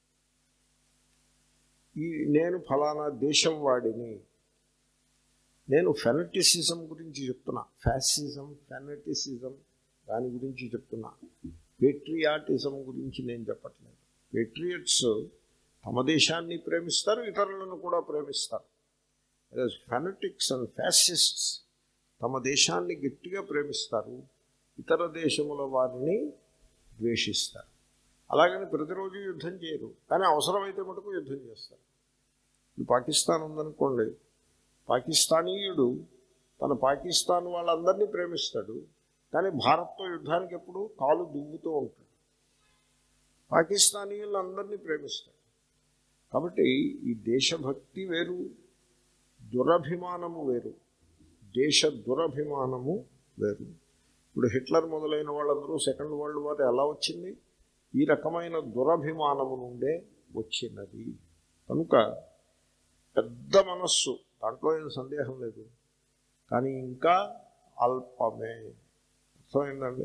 ఈ నేను ఫలానా దేశం వాడిని నేను ఫెనటిసిజం గురించి చెప్తున్నా ఫ్యాసిజం ఫెనటిసిజం దాని గురించి చెప్తున్నా పేట్రియాటిజం గురించి నేను చెప్పట్లేదు పేట్రియట్స్ తమ దేశాన్ని ప్రేమిస్తారు ఇతరులను కూడా ప్రేమిస్తారు ఫెనటిక్స్ అండ్ ఫ్యాసిస్ట్స్ తమ దేశాన్ని గట్టిగా ప్రేమిస్తారు ఇతర దేశముల వారిని ద్వేషిస్తారు అలాగని ప్రతిరోజు యుద్ధం చేయరు కానీ అవసరమైతే మటుకు యుద్ధం చేస్తారు ఇప్పుడు పాకిస్తాన్ ఉందనుకోండి పాకిస్తానీయుడు తన పాకిస్తాన్ వాళ్ళందరినీ ప్రేమిస్తాడు కానీ భారత్తో యుద్ధానికి ఎప్పుడు కాలు దువ్వుతూ ఉంటాడు పాకిస్తానీయులందరినీ ప్రేమిస్తాడు కాబట్టి ఈ దేశభక్తి వేరు దురభిమానము వేరు దేశ దురభిమానము వేరు ఇప్పుడు హిట్లర్ మొదలైన వాళ్ళందరూ సెకండ్ వరల్డ్ వార్ ఎలా వచ్చింది ఈ రకమైన దురభిమానము నుండే వచ్చినది కనుక పెద్ద మనస్సు దాంట్లో ఏం సందేహం లేదు కానీ ఇంకా అల్పమే అర్థమైందండి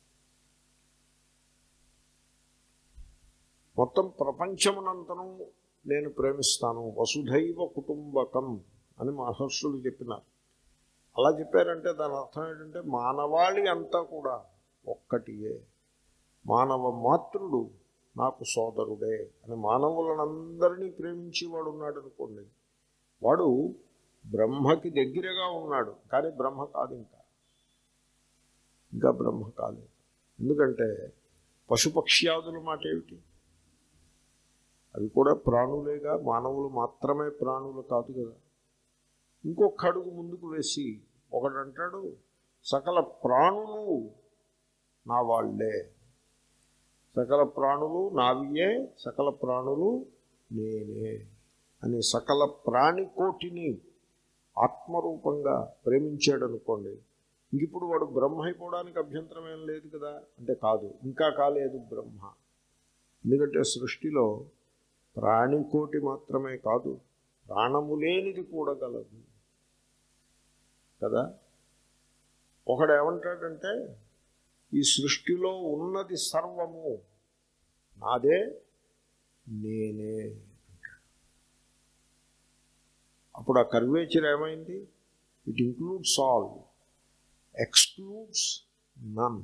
మొత్తం ప్రపంచమునంతను నేను ప్రేమిస్తాను వసుధైవ కుటుంబకం అని మహర్షులు చెప్పినారు అలా చెప్పారంటే దాని అర్థం ఏంటంటే మానవాళి అంతా కూడా ఒక్కటియే మానవ మాతృడు నాకు సోదరుడే అని మానవులనందరినీ ప్రేమించేవాడు ఉన్నాడు అనుకోండి వాడు బ్రహ్మకి దగ్గరగా ఉన్నాడు కానీ బ్రహ్మ కాదు ఇంకా ఇంకా బ్రహ్మ కాలేదు ఎందుకంటే పశుపక్ష్యాదుల మాట ఏమిటి అవి కూడా ప్రాణులేగా మానవులు మాత్రమే ప్రాణులు కాదు కదా ఇంకొక అడుగు ముందుకు వేసి ఒకడు అంటాడు సకల ప్రాణులు నా వాళ్ళే సకల ప్రాణులు నావియే సకల ప్రాణులు నేనే అని సకల ప్రాణికోటిని ఆత్మరూపంగా ప్రేమించాడు అనుకోండి ఇంక ఇప్పుడు వాడు బ్రహ్మ అయిపోవడానికి అభ్యంతరం ఏం లేదు కదా అంటే కాదు ఇంకా కాలేదు బ్రహ్మ ఎందుకంటే సృష్టిలో ప్రాణికోటి మాత్రమే కాదు ప్రాణము లేనిది కూడా గలదు కదా ఒకడు ఏమంటాడంటే ఈ సృష్టిలో ఉన్నది సర్వము నాదే నేనే అప్పుడు ఆ కర్వేచర్ ఏమైంది it includes all excludes none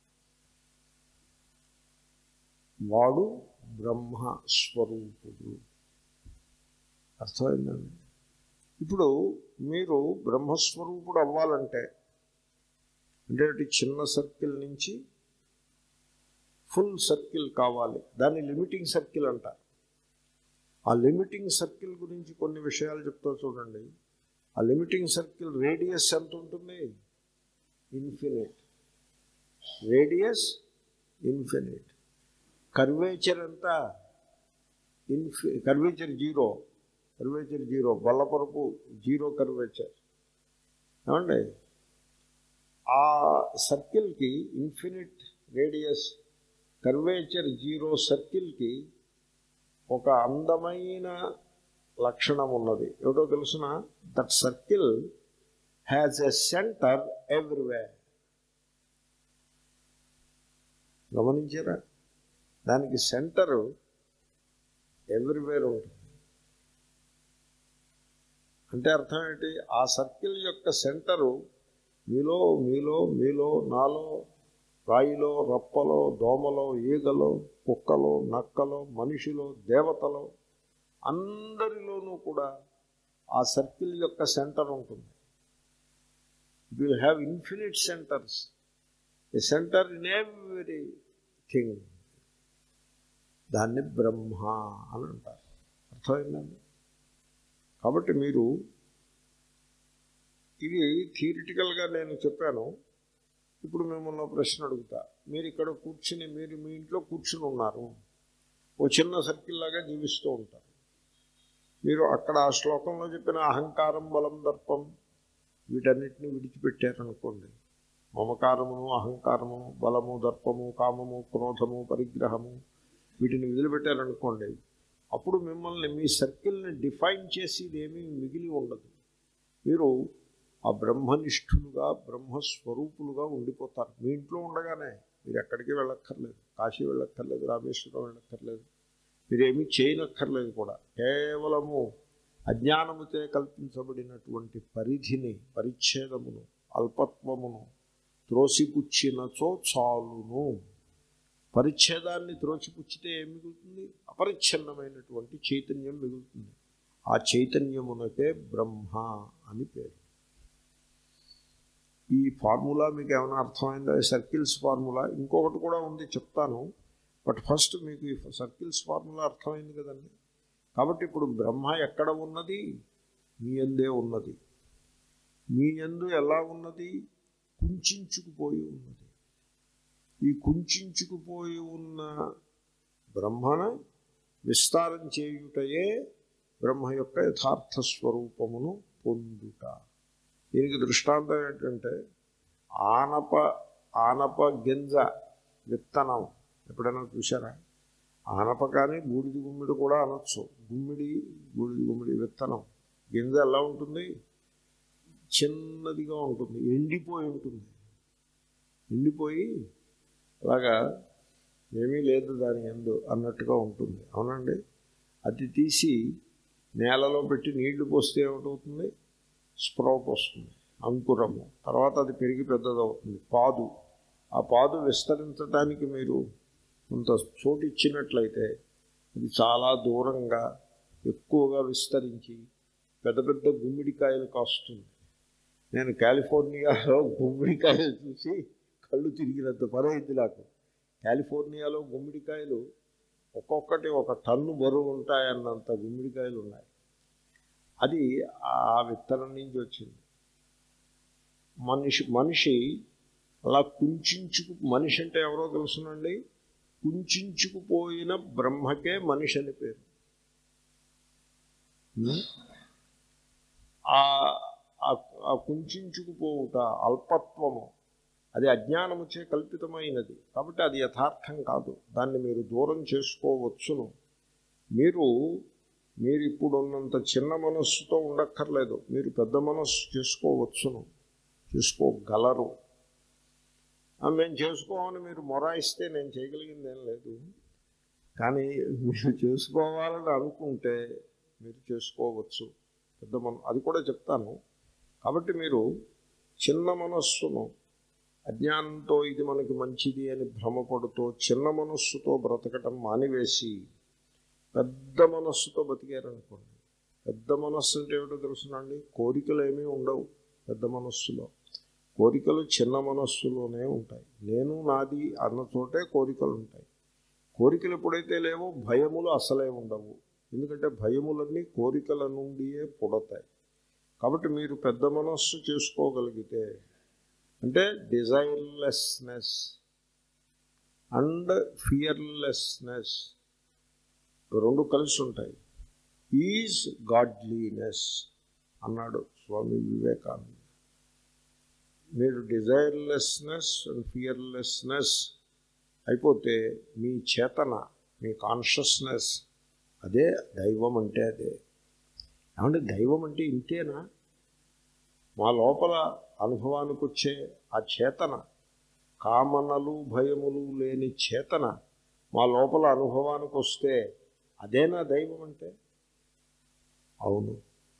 వాడు బ్రహ్మ స్వరూపుడు అర్థమైందండి ఇప్పుడు మీరు బ్రహ్మస్వరూపుడు అవ్వాలంటే అంటే అటు చిన్న సర్కిల్ నుంచి ఫుల్ సర్కిల్ కావాలి దాన్ని లిమిటింగ్ సర్కిల్ అంటారు ఆ లిమిటింగ్ సర్కిల్ గురించి కొన్ని విషయాలు చెప్తా చూడండి ఆ లిమిటింగ్ సర్కిల్ రేడియస్ ఎంత ఉంటుంది ఇన్ఫినిట్ రేడియస్ ఇన్ఫినిట్ కర్వేచర్ ఎంత infinite curvature zero curvature zero బల్లపరపు జీరో కర్వేచర్ ఏమండి ఆ సర్కిల్కి ఇన్ఫినిట్ రేడియస్ కర్వేచర్ జీరో సర్కిల్కి ఒక అందమైన లక్షణం ఉన్నది ఏమిటో తెలుసిన that circle has a centre everywhere గమనించారా దానికి సెంటరు ఎవ్రీవేర్ ఉంటుంది అంటే అర్థం ఏంటి ఆ సర్కిల్ యొక్క సెంటరు మీలో మీలో మీలో నాలో రాయిలో రప్పలో దోమలో ఈగలో కుక్కలో నక్కలో మనిషిలో దేవతలో అందరిలోనూ కూడా ఆ సర్కిల్ యొక్క సెంటర్ ఉంటుంది it will have infinite centres a centre in everything దాన్ని బ్రహ్మ అని అంటారు అర్థమైందండి కాబట్టి మీరు ఇది థియరిటికల్గా నేను చెప్పాను ఇప్పుడు మిమ్మల్ని ఒక ప్రశ్న అడుగుతా మీరు ఇక్కడ కూర్చుని మీరు మీ ఇంట్లో కూర్చుని ఉన్నారు ఓ చిన్న సర్కిల్ లాగా జీవిస్తూ ఉంటారు మీరు అక్కడ ఆ శ్లోకంలో చెప్పిన అహంకారం బలం దర్పం వీటన్నిటిని విడిచిపెట్టారనుకోండి మమకారమును అహంకారము బలము దర్పము కామము క్రోధము పరిగ్రహము వీటిని వదిలిపెట్టారనుకోండి అప్పుడు మిమ్మల్ని మీ సర్కిల్ని డిఫైన్ చేసేది ఏమీ మిగిలి ఉండదు మీరు ఆ బ్రహ్మనిష్ఠులుగా బ్రహ్మస్వరూపులుగా ఉండిపోతారు మీ ఇంట్లో ఉండగానే మీరు ఎక్కడికి వెళ్ళక్కర్లేదు కాశీ వెళ్ళక్కర్లేదు రామేశ్వరం వెళ్ళక్కర్లేదు మీరేమీ చేయనక్కర్లేదు కూడా కేవలము అజ్ఞానముతే కల్పించబడినటువంటి పరిధిని పరిచ్ఛేదమును అల్పత్వమును త్రోసిపుచ్చినచో చాలును పరిచ్ఛేదాన్ని త్రోసిపుచ్చితే ఏం మిగులుతుంది అపరిచ్ఛిన్నమైనటువంటి చైతన్యం మిగులుతుంది ఆ చైతన్యమునకే బ్రహ్మ అని పేరు ఈ ఫార్ములా మీకు ఏమైనా అర్థమైందా సర్కిల్స్ ఫార్ములా ఇంకొకటి కూడా ఉంది చెప్తాను బట్ ఫస్ట్ మీకు ఈ సర్కిల్స్ ఫార్ములా అర్థమైంది కదండి కాబట్టి ఇప్పుడు బ్రహ్మ ఎక్కడ ఉన్నది మీ ఎందే ఉన్నది మీ ఎందు ఎలా ఉన్నది కుంచుకుపోయి ఉన్నది ఈ కుంచుకుపోయి ఉన్న బ్రహ్మన విస్తారం చేయుటయే బ్రహ్మ యొక్క యథార్థ స్వరూపమును పొందుట దీనికి దృష్టాంతం ఏంటంటే ఆనప ఆనప గింజ విత్తనం ఎప్పుడైనా చూసారా ఆనప కానీ బూడిది గుమ్మిడి కూడా అనొచ్చు గుమ్మిడి బూడిది గుమ్మిడి విత్తనం గింజ ఎలా ఉంటుంది చిన్నదిగా ఉంటుంది ఎండిపోయి ఉంటుంది ఎండిపోయి అలాగా ఏమీ లేదు దాని ఎందు అన్నట్టుగా ఉంటుంది అవునండి అది తీసి నేలలో పెట్టి నీళ్లు పోస్తే ఏమిటవుతుంది స్ప్రౌట్ వస్తుంది అంకురము తర్వాత అది పెరిగి పెద్దదవుతుంది పాదు ఆ పాదు విస్తరించడానికి మీరు కొంత చోటు ఇచ్చినట్లయితే అది చాలా దూరంగా ఎక్కువగా విస్తరించి పెద్ద పెద్ద గుమ్మిడికాయలు కాస్తుంది నేను కాలిఫోర్నియాలో గుమ్మిడికాయలు చూసి కళ్ళు తిరిగినంత పరైంది నాకు కాలిఫోర్నియాలో గుమ్మిడికాయలు ఒక్కొక్కటి ఒక టన్ను బరువు ఉంటాయన్నంత గుమ్మిడికాయలు ఉన్నాయి అది ఆ విత్తనం నుంచి వచ్చింది మనిషి మనిషి అలా కుంచుకు మనిషి అంటే ఎవరో తెలుసునండి కుంచుకుపోయిన బ్రహ్మకే మనిషి అని పేరు ఉం? ఆ ఆ- ఆ కుంచుకుపోవుట అల్పత్వము అది అజ్ఞానముచే కల్పితమైనది కాబట్టి అది యథార్థం కాదు దాన్ని మీరు దూరం చేసుకోవచ్చును మీరు మీరు ఇప్పుడున్నంత చిన్న మనస్సుతో ఉండక్కర్లేదు మీరు పెద్ద మనస్సు చేసుకోవచ్చును చేసుకోగలరు ఆ, మేము చేసుకోమని మీరు మొరాయిస్తే నేను చేయగలిగింది ఏం లేదు కానీ మీరు చేసుకోవాలని అనుకుంటే మీరు చేసుకోవచ్చు పెద్ద మన అది కూడా చెప్తాను కాబట్టి మీరు చిన్న మనస్సును అజ్ఞానంతో ఇది మనకి మంచిది అని భ్రమపడుతూ చిన్న మనస్సుతో బ్రతకటం మానివేసి పెద్ద మనస్సుతో బతికారనుకోండి పెద్ద మనస్సు అంటే ఏమిటో తెలుసునండి కోరికలు ఏమీ ఉండవు పెద్ద మనస్సులో కోరికలు చిన్న మనస్సులోనే ఉంటాయి నేను నాది అన్న చోటే కోరికలు ఉంటాయి కోరికలు ఎప్పుడైతే లేవో భయములు అసలే ఉండవు ఎందుకంటే భయములన్నీ కోరికల నుండియే పుడతాయి కాబట్టి మీరు పెద్ద మనస్సు చేసుకోగలిగితే అంటే డిజైర్లెస్నెస్ అండ్ ఫియర్లెస్నెస్ రెండు కలిసి ఉంటాయి ఈజ్ గాడ్లీనెస్ అన్నాడు స్వామి వివేకానంద మీరు డిజైర్లెస్నెస్ అండ్ ఫియర్లెస్నెస్ అయిపోతే మీ చేతన మీ కాన్షియస్నెస్ అదే దైవం అంటే అదే ఏమంటే దైవం అంటే ఇంతేనా మా లోపల అనుభవానికి వచ్చే ఆ చేతన కామనలు భయములు లేని చేతన మా లోపల అనుభవానికి వస్తే అదేనా దైవం అంటే అవును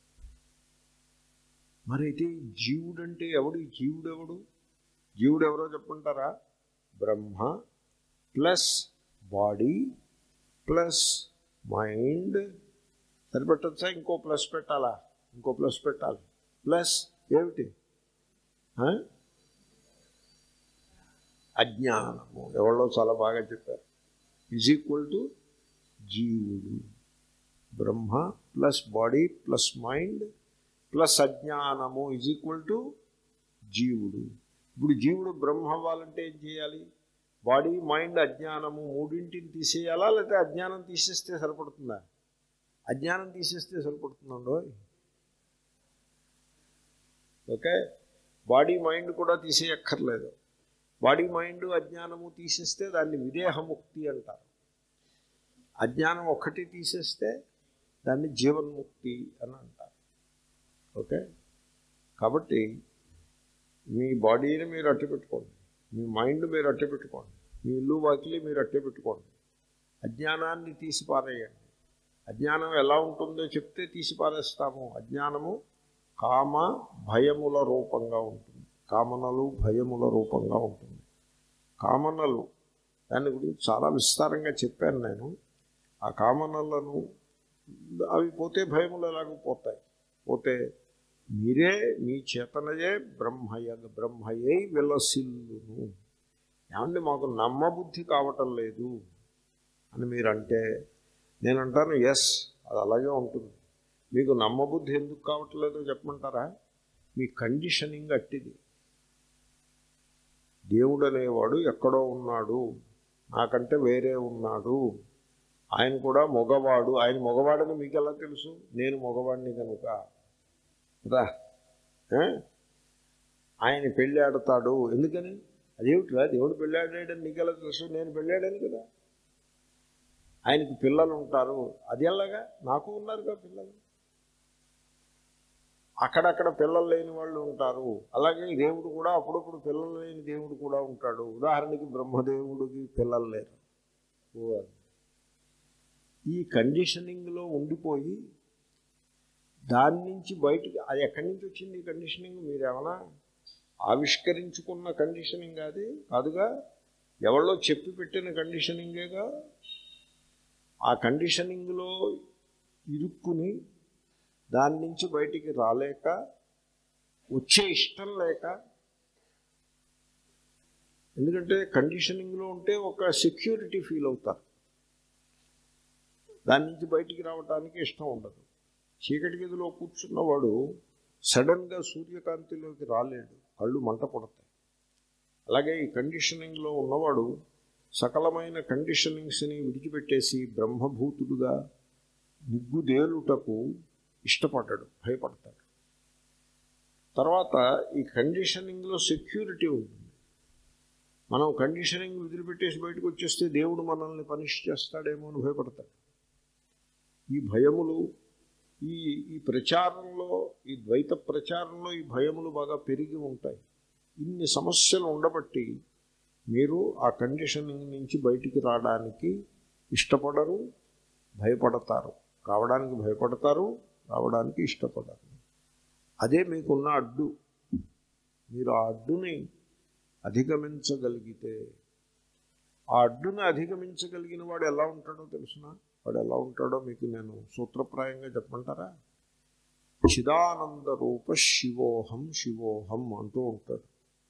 మరైతే జీవుడు అంటే ఎవడు ఈ జీవుడు ఎవడు జీవుడు ఎవరో చెప్పుంటారా Brahma plus body plus mind సరిపెట్టచ్చా ఇంకో ప్లస్ పెట్టాలా ఇంకో ప్లస్ పెట్టాలి ప్లస్ ఏమిటి ఆ? అజ్ఞానము ఎవరో చాలా బాగా చెప్పారు ఈజ్ ఈక్వల్ టు జీవుడు Brahma plus body plus mind plus అజ్ఞానము ఈజ్ ఈక్వల్ టు జీవుడు ఇప్పుడు జీవుడు బ్రహ్మ అవ్వాలంటే ఏం చేయాలి బాడీ మైండ్ అజ్ఞానము మూడింటిని తీసేయాలా లేకపోతే అజ్ఞానం తీసేస్తే సరిపడుతుందా అజ్ఞానం తీసేస్తే సరిపడుతుందండో ఓకే బాడీ మైండ్ కూడా తీసేయక్కర్లేదు బాడీ మైండ్ అజ్ఞానము తీసేస్తే దాన్ని విదేహముక్తి అంటారు అజ్ఞానం ఒక్కటి తీసేస్తే దాన్ని జీవన్ముక్తి అని అంటారు ఓకే కాబట్టి మీ బాడీని మీరు అట్టు పెట్టుకోండి మీ మైండ్ మీరు అట్టు పెట్టుకోండి మీ ఇల్లు వాకిలి మీరు అట్టే పెట్టుకోండి అజ్ఞానాన్ని తీసి పారేయండి అజ్ఞానం ఎలా ఉంటుందో చెప్తే తీసి పారేస్తాము అజ్ఞానము కామ భయముల రూపంగా ఉంటుంది కామనలు భయముల రూపంగా ఉంటుంది కామనలు దాని గురించి చాలా విస్తారంగా చెప్పాను నేను ఆ కామనలను అవి పోతే భయములు ఎలాగో పోతాయి పోతే మీరే మీ చేతనయే బ్రహ్మయ బ్రహ్మయ్యై విలసిల్లును ఏమంటే మాకు నమ్మబుద్ధి కావటం లేదు అని మీరు అంటే నేను అంటాను ఎస్ అది అలాగే ఉంటుంది మీకు నమ్మబుద్ధి ఎందుకు కావట్లేదో చెప్పమంటారా మీ కండిషనింగ్ అట్టిది దేవుడు అనేవాడు ఎక్కడో ఉన్నాడు నాకంటే వేరే ఉన్నాడు ఆయన కూడా మగవాడు ఆయన మగవాడని మీకు ఎలా తెలుసు నేను మగవాడిని కనుక కదా ఏ? ఆయన పెళ్ళి ఆడతాడు ఎందుకని అదేమిట్రా దేవుడు పెళ్ళి ఆడాడని నీకు ఎలా తెలుసు నేను పెళ్ళాడాను కదా ఆయనకి పిల్లలు ఉంటారు అది ఎలాగా నాకు ఉన్నారుగా పిల్లలు అక్కడక్కడ పిల్లలు లేని వాళ్ళు ఉంటారు అలాగే దేవుడు కూడా అప్పుడప్పుడు పిల్లలు లేని దేవుడు కూడా ఉంటాడు ఉదాహరణకి బ్రహ్మదేవుడికి పిల్లలు లేరు ఓ అని. ఈ కండిషనింగ్లో ఉండిపోయి దాని నుంచి బయటికి అది ఎక్కడి నుంచి వచ్చింది ఈ కండిషనింగ్ మీరు ఏమైనా ఆవిష్కరించుకున్న కండిషనింగ్ అది కాదుగా ఎవరో చెప్పి పెట్టిన కండిషనింగేగా ఆ కండిషనింగ్లో ఇరుక్కుని దాని నుంచి బయటికి రాలేక వచ్చే ఇష్టం లేక ఎందుకంటే కండిషనింగ్లో ఉంటే ఒక సెక్యూరిటీ ఫీల్ అవుతారు దాని నుంచి బయటికి రావడానికి ఇష్టం ఉండదు చీకటి గదిలో కూర్చున్నవాడు సడన్గా సూర్యకాంతిలోకి రాలేడు కళ్ళు మంట పడతాయి అలాగే ఈ కండిషనింగ్లో ఉన్నవాడు సకలమైన కండిషనింగ్స్ని విడిచిపెట్టేసి బ్రహ్మభూతుడుగా నిగ్గుదేలుటకు ఇష్టపడ్డాడు భయపడతాడు తర్వాత ఈ కండిషనింగ్లో సెక్యూరిటీ ఉంటుంది మనం కండిషనింగ్ వదిలిపెట్టేసి బయటకు వచ్చేస్తే దేవుడు మనల్ని పనిష్ చేస్తాడేమో అని భయపడతాడు ఈ భయములు ఈ ఈ ప్రచారంలో ఈ ద్వైత ప్రచారంలో ఈ భయములు బాగా పెరిగి ఉంటాయి ఇన్ని సమస్యలు ఉండబట్టి మీరు ఆ కండిషనింగ్ నుంచి బయటికి రావడానికి ఇష్టపడరు భయపడతారు రావడానికి భయపడతారు రావడానికి ఇష్టపడరు అదే మీకున్న అడ్డు మీరు ఆ అడ్డుని అధిగమించగలిగితే ఆ అడ్డుని అధిగమించగలిగిన వాడు ఎలా ఉంటాడో తెలుసిన వాడు ఎలా ఉంటాడో మీకు నేను సూత్రప్రాయంగా చెప్పమంటారా చిదానంద రూప శివోహం శివోహం అంటూ ఉంటాడు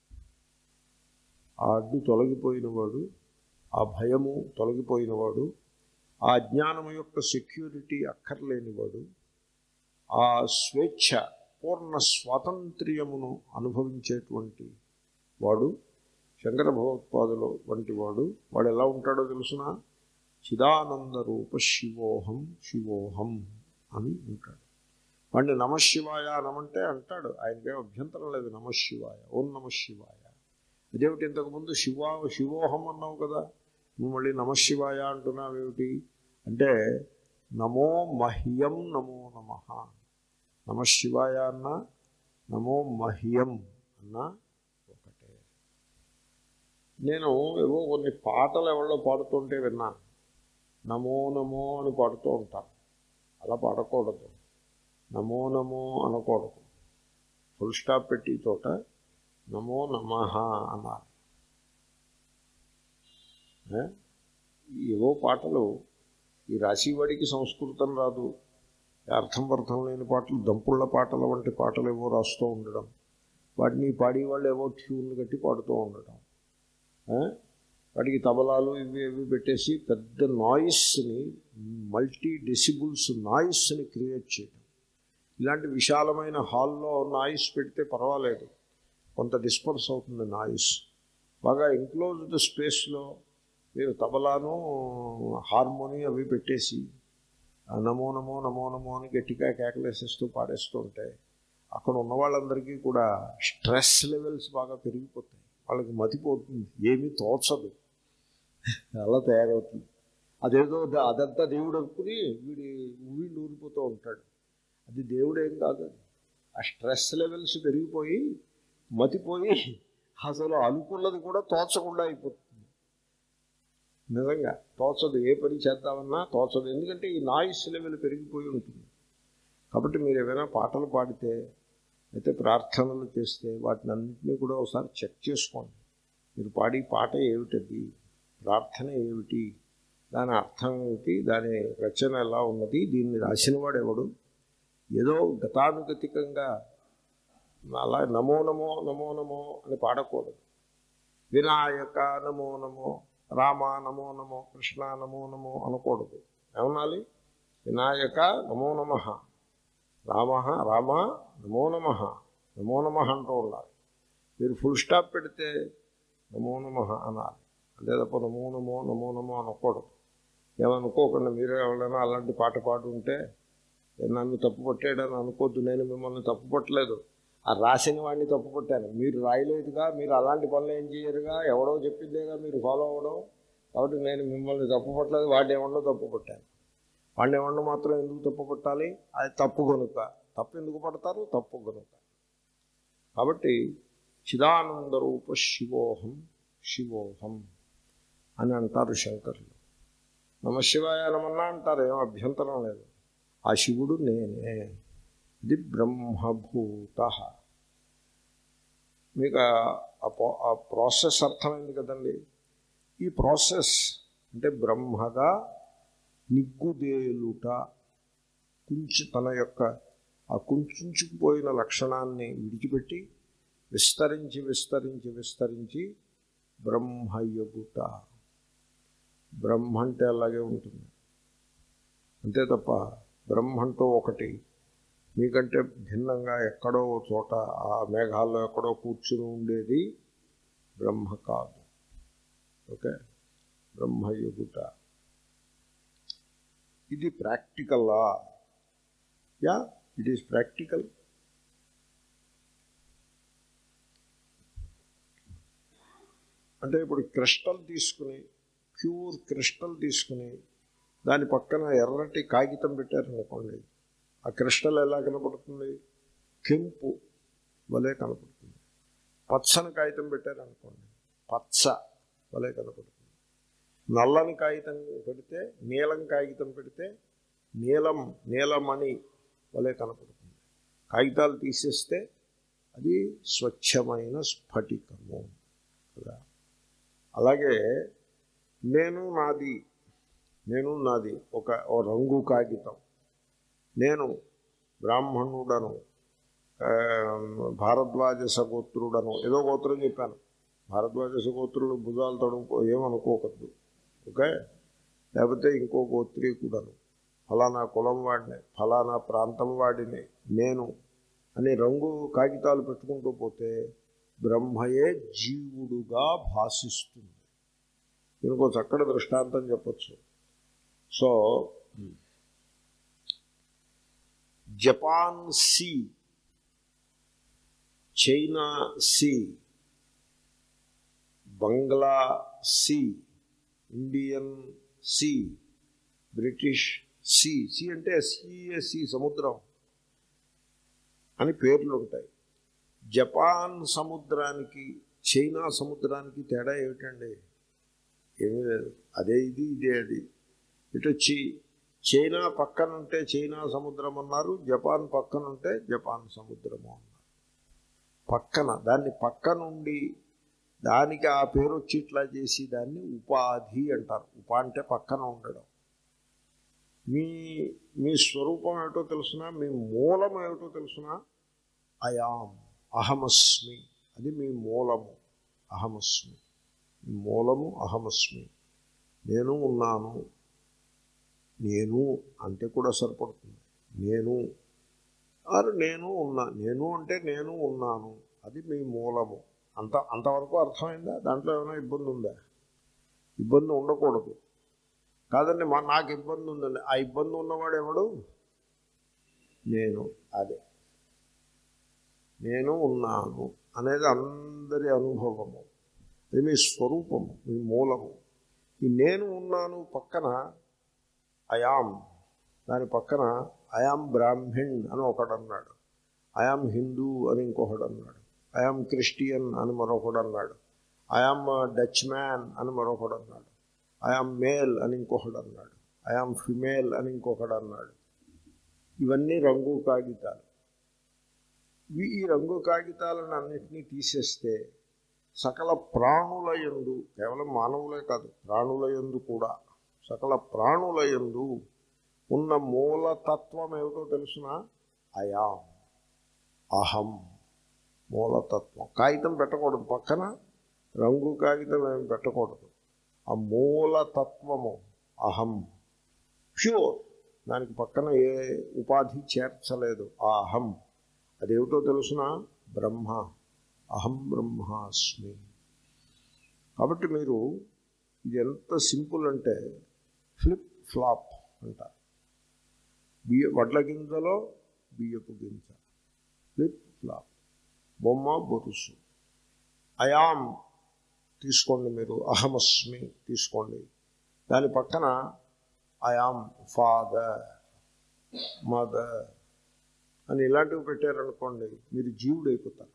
ఆ అడ్డు తొలగిపోయినవాడు ఆ భయము తొలగిపోయినవాడు ఆ జ్ఞానము యొక్క సెక్యూరిటీ అక్కర్లేనివాడు ఆ స్వేచ్ఛ పూర్ణ స్వాతంత్ర్యమును అనుభవించేటువంటి వాడు శంకర భగవత్పాదులు వంటి వాడు వాడు ఎలా ఉంటాడో తెలుసిన చిదానంద రూప శివోహం శివోహం అని ఉంటాడు వాడిని నమశివాయ అనమంటే అంటాడు ఆయనకే అభ్యంతరం లేదు నమశివాయ ఓం నమ శివాయ అదేమిటి ఇంతకుముందు శివా శివోహం అన్నావు కదా నువ్వు మళ్ళీ నమశివాయ అంటున్నావేమిటి అంటే నమో మహ్యం నమో నమ నమశివాయ అన్న నమో మహ్యం అన్న ఒకటే నేను ఏవో కొన్ని పాటలు ఎవరో పాడుతుంటే విన్నాను నమో నమో అని పాడుతూ ఉంటాను అలా పాడకూడదు నమో నమో అనకూడదు ఫుల్ స్టాప్ పెట్టి చోట నమో నమ అన్నారు ఏ? ఏవో పాటలు ఈ రాశివాడికి సంస్కృతం రాదు అర్థం అర్థం లేని పాటలు దంపుళ్ళ పాటల వంటి పాటలు ఏవో రాస్తూ ఉండడం వాటిని పాడేవాళ్ళు ఏవో ట్యూన్లు కట్టి పాడుతూ ఉండడం ఏ? వాటికి తబలాలు ఇవి ఇవి పెట్టేసి పెద్ద నాయిస్ని మల్టీ డెసిబుల్స్ నాయిస్ని క్రియేట్ చేయడం ఇలాంటి విశాలమైన హాల్లో నాయిస్ పెడితే పర్వాలేదు కొంత డిస్పర్స్ అవుతుంది నాయిస్ బాగా ఎంక్లోజ్డ్ స్పేస్లో మీరు తబలాను హార్మోని అవి పెట్టేసి ఆ నమో నమో నమో నమో అని గట్టిగా కేకలేసేస్తూ పాడేస్తూ ఉంటే అక్కడ ఉన్న వాళ్ళందరికీ కూడా స్ట్రెస్ లెవెల్స్ బాగా పెరిగిపోతాయి వాళ్ళకి మతిపోతుంది ఏమీ తోచదు అలా తయారవుతుంది అదేదో ద- అదంతా దేవుడు అనుకుని వీడి వీళ్ళు ఊరిపోతూ ఉంటాడు అది దేవుడేం కాదు అది ఆ స్ట్రెస్ లెవెల్స్ పెరిగిపోయి మతిపోయి అసలు అనుకున్నది కూడా తోచకుండా అయిపోతుంది నిజంగా తోచదు ఏ పని చేద్దామన్నా తోచదు ఎందుకంటే ఈ నాయిస్ లెవెల్ పెరిగిపోయి ఉంటుంది కాబట్టి మీరు ఏమైనా పాటలు పాడితే అయితే ప్రార్థనలు చేస్తే వాటిని అన్నింటినీ కూడా ఒకసారి చెక్ చేసుకోండి మీరు పాడి పాట ఏమిటది ప్రార్థన ఏమిటి దాని అర్థం ఏమిటి దాని రచన ఎలా ఉన్నది దీన్ని రాసినవాడు ఎవడు ఏదో గతానుగతికంగా అలా నమో నమో నమో నమో అని పాడకూడదు వినాయక నమో నమో రామ నమో నమో కృష్ణ నమో నమో అనకూడదు ఏమనాలి వినాయక నమో నమ రామ రామ నమో నమ నమో నమ అంటూ ఉండాలి మీరు ఫుల్ స్టాప్ పెడితే నమో నమ అనాలి అంతే తప్ప నమో నమో నమో నమో అనకూడదు ఏమనుకోకుండా మీరు ఎవరైనా అలాంటి పాట పాడుంటే నన్ను తప్పు పట్టాడని అనుకోద్దు నేను మిమ్మల్ని తప్పు పట్టలేదు ఆ రాసిన వాడిని తప్పు పట్టాను మీరు రాయలేదుగా మీరు అలాంటి పనులు ఏం చేయరుగా ఎవడో చెప్పిందేగా మీరు ఫాలో అవ్వడం కాబట్టి నేను మిమ్మల్ని తప్పు పట్టలేదు వాడిని ఏమన్నా తప్పు పట్టాను వాడిని ఏమన్నా మాత్రం ఎందుకు తప్పు పట్టాలి అది తప్పు కనుక తప్పు ఎందుకు పడతారు తప్పు కనుక కాబట్టి చిదానంద రూప శివోహం శివోహం అని అంటారు శంకరులు నమశివాయ నమన్నా అంటారు ఏం అభ్యంతరం లేదు ఆ శివుడు నేనే ఇది బ్రహ్మభూత మీకు ఆ- ఆ పో- ఆ ప్రాసెస్ అర్థమైంది కదండి ఈ ప్రాసెస్ అంటే బ్రహ్మగా నిగ్గుదేలుట కుంచి తన యొక్క ఆ కుంచుకుపోయిన లక్షణాన్ని విడిచిపెట్టి విస్తరించి విస్తరించి విస్తరించి బ్రహ్మయ్యగుట బ్రహ్మ అంటే అలాగే ఉంటుంది అంతే తప్ప బ్రహ్మంటూ ఒకటి మీకంటే భిన్నంగా ఎక్కడో ఓ చోట ఆ మేఘాల్లో ఎక్కడో కూర్చుని ఉండేది బ్రహ్మ కాదు ఓకే బ్రహ్మయుగుట ఇది ప్రాక్టికల్లా యా ఇట్ ఈస్ ప్రాక్టికల్ అంటే ఇప్పుడు క్రిస్టల్ తీసుకుని ప్యూర్ క్రిస్టల్ తీసుకుని దాని పక్కన ఎర్రటి కాగితం పెట్టారనుకోండి ఆ క్రిస్టల్ ఎలా కనపడుతుంది కెంపు వలె కనపడుతుంది పచ్చని కాగితం పెట్టారనుకోండి పచ్చ వలె కనపడుతుంది నల్లని కాగితం పెడితే నీలం కాగితం పెడితే నీలం నీలమణి వలె కనపడుతుంది కాగితాలు తీసేస్తే అది స్వచ్ఛమైన స్ఫటికము కదా అలాగే నేను నాది నేను నాది ఒక ఓ రంగు కాగితం నేను బ్రాహ్మణుడను ఆ, భారద్వాజ సగోత్రుడను ఏదో గోత్రం చెప్పాను భారద్వాజ సగోత్రులు భుజాలు తడుముకో ఏమనుకోకద్దు ఓకే లేకపోతే ఇంకో గోత్రీకుడను ఫలానా కులం వాడిని ఫలానా ప్రాంతం వాడిని నేను అని రంగు కాగితాలు పెట్టుకుంటూ పోతే బ్రహ్మయే జీవుడుగా భాషిస్తుంది దీనికి ఒక చక్కటి దృష్టాంతం చెప్పచ్చు so Japan sea China sea Bangla sea Indian sea British sea sea అంటే సిఎసి సముద్రం అని పేర్లు ఉంటాయి జపాన్ సముద్రానికి చైనా సముద్రానికి తేడా ఏమిటండి ఏమీ లేదు అదే ఇది ఇదే అది ఇటు వచ్చి చైనా పక్కన ఉంటే చైనా సముద్రం అన్నారు జపాన్ పక్కన ఉంటే జపాన్ సముద్రము అన్నారు పక్కన దాన్ని పక్కనుండి దానికి ఆ పేరు వచ్చి ఇట్లా చేసి దాన్ని ఉపాధి అంటారు ఉప అంటే పక్కన ఉండడం మీ మీ స్వరూపం ఏమిటో తెలుసునా మీ మూలం ఏమిటో తెలుసునా అయాం అహమస్మి అది మీ మూలము అహమస్మి మీ మూలము అహమస్మి నేను ఉన్నాను నేను అంటే కూడా సరిపడుతుంది నేను ఆరు నేను ఉన్నా నేను అంటే నేను ఉన్నాను అది మీ మూలము అంత అంతవరకు అర్థమైందా దాంట్లో ఏమైనా ఇబ్బంది ఉందా ఇబ్బంది ఉండకూడదు కాదండి మా నాకు ఇబ్బంది ఉందండి ఆ ఇబ్బంది ఉన్నవాడు ఎవడు నేను అదే నేను ఉన్నాను అనేది అందరి అనుభవము అది మీ స్వరూపము మీ మూలము ఈ నేను ఉన్నాను పక్కన అయాం దాని పక్కన అయాం బ్రాహ్మిణ్ అని ఒకడు అన్నాడు అయాం హిందూ అని ఇంకొకడు అన్నాడు అయాం క్రిస్టియన్ అని మరొకడు అన్నాడు అయాం డచ్ మ్యాన్ అని మరొకడు అన్నాడు అయాం మేల్ అని ఇంకొకడు అన్నాడు అయాం ఫిమేల్ అని ఇంకొకడు అన్నాడు ఇవన్నీ రంగు కాగితాలు ఇవి- ఈ రంగు కాగితాలను అన్నింటినీ తీసేస్తే సకల ప్రాణుల యందు కేవలం మానవులే కాదు ప్రాణుల యందు కూడా సకల ప్రాణుల యందు ఉన్న మూలతత్వం ఏమిటో తెలుసిన అయాం అహం మూలతత్వం కాగితం పెట్టకూడదు పక్కన రంగు కాగితం ఏమి పెట్టకూడదు ఆ మూలతత్వము అహం ప్యూర్ దానికి పక్కన ఏ ఉపాధి చేర్చలేదు ఆ అహం అదేమిటో తెలుసిన బ్రహ్మ అహం బ్రహ్మాస్మి కాబట్టి మీరు ఇది ఎంత సింపుల్ అంటే ఫ్లిప్ ఫ్లాప్ అంటారు బియ్య వడ్ల గింజలో బియ్యపు గింజ ఫ్లిప్ ఫ్లాప్ బొమ్మ బొరుసు అయాం తీసుకోండి మీరు అహమస్మి తీసుకోండి దాని పక్కన అయాం ఫాదర్ మదర్ అని ఇలాంటివి పెట్టారనుకోండి మీరు జీవుడు అయిపోతారు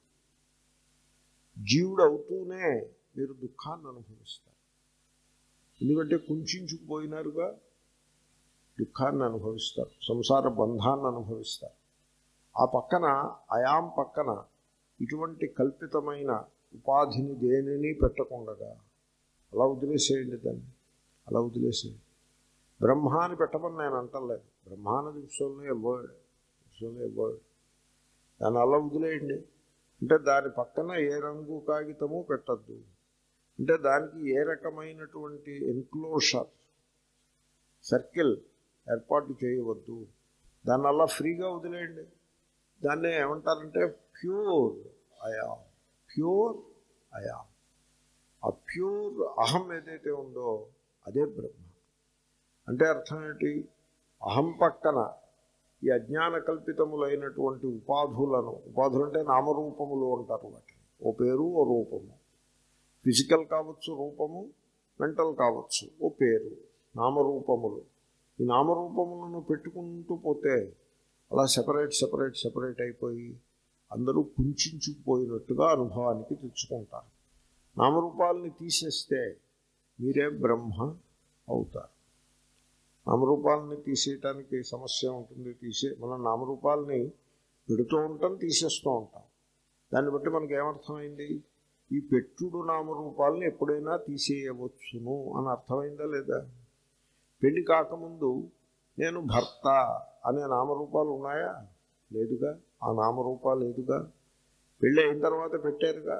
జీవుడు అవుతూనే మీరు దుఃఖాన్ని అనుభవిస్తారు ఎందుకంటే కుంచుకుపోయినారుగా దుఃఖాన్ని అనుభవిస్తారు సంసార బంధాన్ని అనుభవిస్తారు ఆ పక్కన అయాం పక్కన ఇటువంటి కల్పితమైన ఉపాధిని దేనిని పెట్టకుండగా అలా వదిలేసేయండి దాన్ని అలా వదిలేసేయండి బ్రహ్మ అని పెట్టమని నేను అంటలేదు బ్రహ్మ అన్నది విశ్వంలో ఏ వర్డ్ విశ్వంలో ఏ వర్డ్ దాన్ని అలా వదిలేయండి అంటే దాని పక్కన ఏ రంగు కాగితము పెట్టద్దు అంటే దానికి ఏ రకమైనటువంటి ఎన్క్లోషర్ సర్కిల్ ఏర్పాటు చేయవద్దు దాన్ని అలా ఫ్రీగా వదిలేయండి దాన్ని ఏమంటారంటే ప్యూర్ అయాం ప్యూర్ అయాం ఆ ప్యూర్ అహం ఏదైతే ఉందో అదే బ్రహ్మ అంటే అర్థం ఏంటి అహం పక్కన ఈ అజ్ఞాన కల్పితములైనటువంటి ఉపాధులను ఉపాధులు అంటే నామరూపములు అంటారు వాటిని ఓ పేరు ఓ రూపము ఫిజికల్ కావచ్చు రూపము మెంటల్ కావచ్చు ఓ పేరు నామరూపములు ఈ నామరూపములను పెట్టుకుంటూ పోతే అలా సెపరేట్ సెపరేట్ సెపరేట్ అయిపోయి అందరూ కుంచుకుపోయినట్టుగా అనుభవానికి తెచ్చుకుంటారు నామరూపాలని తీసేస్తే మీరే బ్రహ్మ అవుతారు నామరూపాలని తీసేయటానికి సమస్య ఉంటుంది తీసే మనం నామరూపాలని పెడుతూ ఉంటాం తీసేస్తూ ఉంటాం దాన్ని బట్టి మనకి ఏమర్థమైంది ఈ పెట్టుడు నామరూపాలని ఎప్పుడైనా తీసేయవచ్చును అని అర్థమైందా లేదా పెళ్లి కాకముందు నేను భర్త అనే నామరూపాలు ఉన్నాయా లేదుగా ఆ నామరూపాలు లేదుగా పెళ్ళి అయిన తర్వాత పెట్టారుగా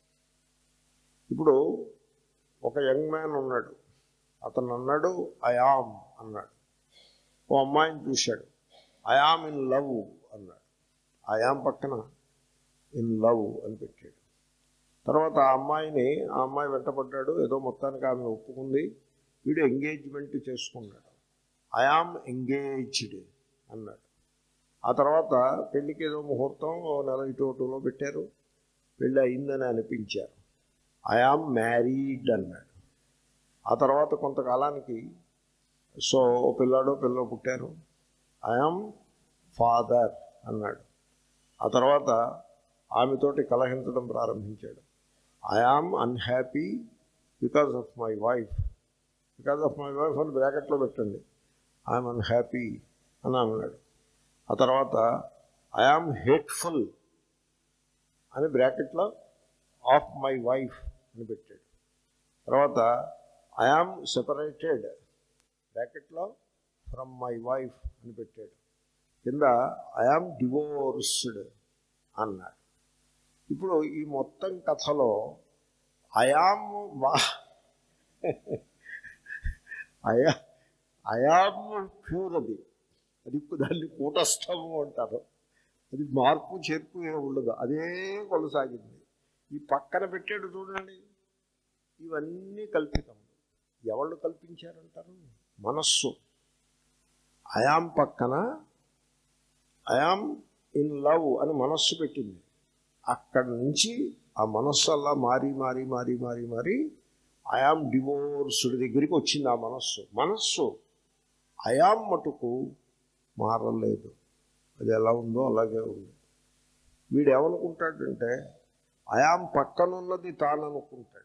ఇప్పుడు ఒక యంగ్ మ్యాన్ ఉన్నాడు అతను అన్నాడు ఐఆమ్ అన్నాడు ఓ అమ్మాయిని చూశాడు ఐఆమ్ ఇన్ లవ్ అన్నాడు ఐఆమ్ పక్కన ఇన్ లవ్ అని పెట్టాడు తర్వాత ఆ అమ్మాయిని ఆ అమ్మాయి వెంటపడ్డాడు ఏదో మొత్తానికి ఆమె ఒప్పుకుంది వీడు ఎంగేజ్మెంట్ చేసుకున్నాడు ఐఆమ్ ఎంగేజ్డ్ అన్నాడు ఆ తర్వాత పెళ్ళికి ఏదో ముహూర్తం ఓ నెల ఇటు అటులో పెట్టారు పెళ్ళి అయిందని అనిపించారు ఐఆమ్ మ్యారీడ్ అన్నాడు ఆ తర్వాత కొంతకాలానికి సో ఓ పిల్లాడో పిల్ల పుట్టారు ఐఆమ్ ఫాదర్ అన్నాడు ఆ తర్వాత ఆమెతోటి కలహించడం ప్రారంభించాడు I am unhappy because of my wife because of my wife అని బ్రాకెట్లో పెట్టండి ఐఎమ్ అన్హ్యాపీ అని అన్నాడు ఆ తర్వాత ఐఆమ్ హేట్ఫుల్ అని బ్రాకెట్లో ఆఫ్ మై వైఫ్ అని పెట్టాడు తర్వాత ఐఆమ్ సెపరేటెడ్ బ్రాకెట్లో ఫ్రమ్ మై వైఫ్ అని పెట్టాడు కింద ఐఆమ్ డివోర్స్డ్ అన్నాడు ఇప్పుడు ఈ మొత్తం కథలో ఐఆమ్ వా అయా అయామ్ ప్యూర్ అది అది ఇప్పుడు దాన్ని కూటస్థము అంటారు అది మార్పు చేర్పు ఏ ఉండదు అదే కొనసాగింది ఈ పక్కన పెట్టాడు చూడండి ఇవన్నీ కల్పితం ఎవళ్ళు కల్పించారంటారు మనస్సు అయాం పక్కన అయాం ఇన్ లవ్ అని మనస్సు పెట్టింది అక్కడి నుంచి ఆ మనస్సు అలా మారి మారి మారి మారి మారి అయాం డివోర్స్డ్ దగ్గరికి వచ్చింది ఆ మనస్సు మనస్సు అయాం మటుకు మారలేదు అది ఎలా ఉందో అలాగే ఉంది వీడు ఏమనుకుంటాడంటే అయాం పక్కనున్నది తాను అనుకుంటాడు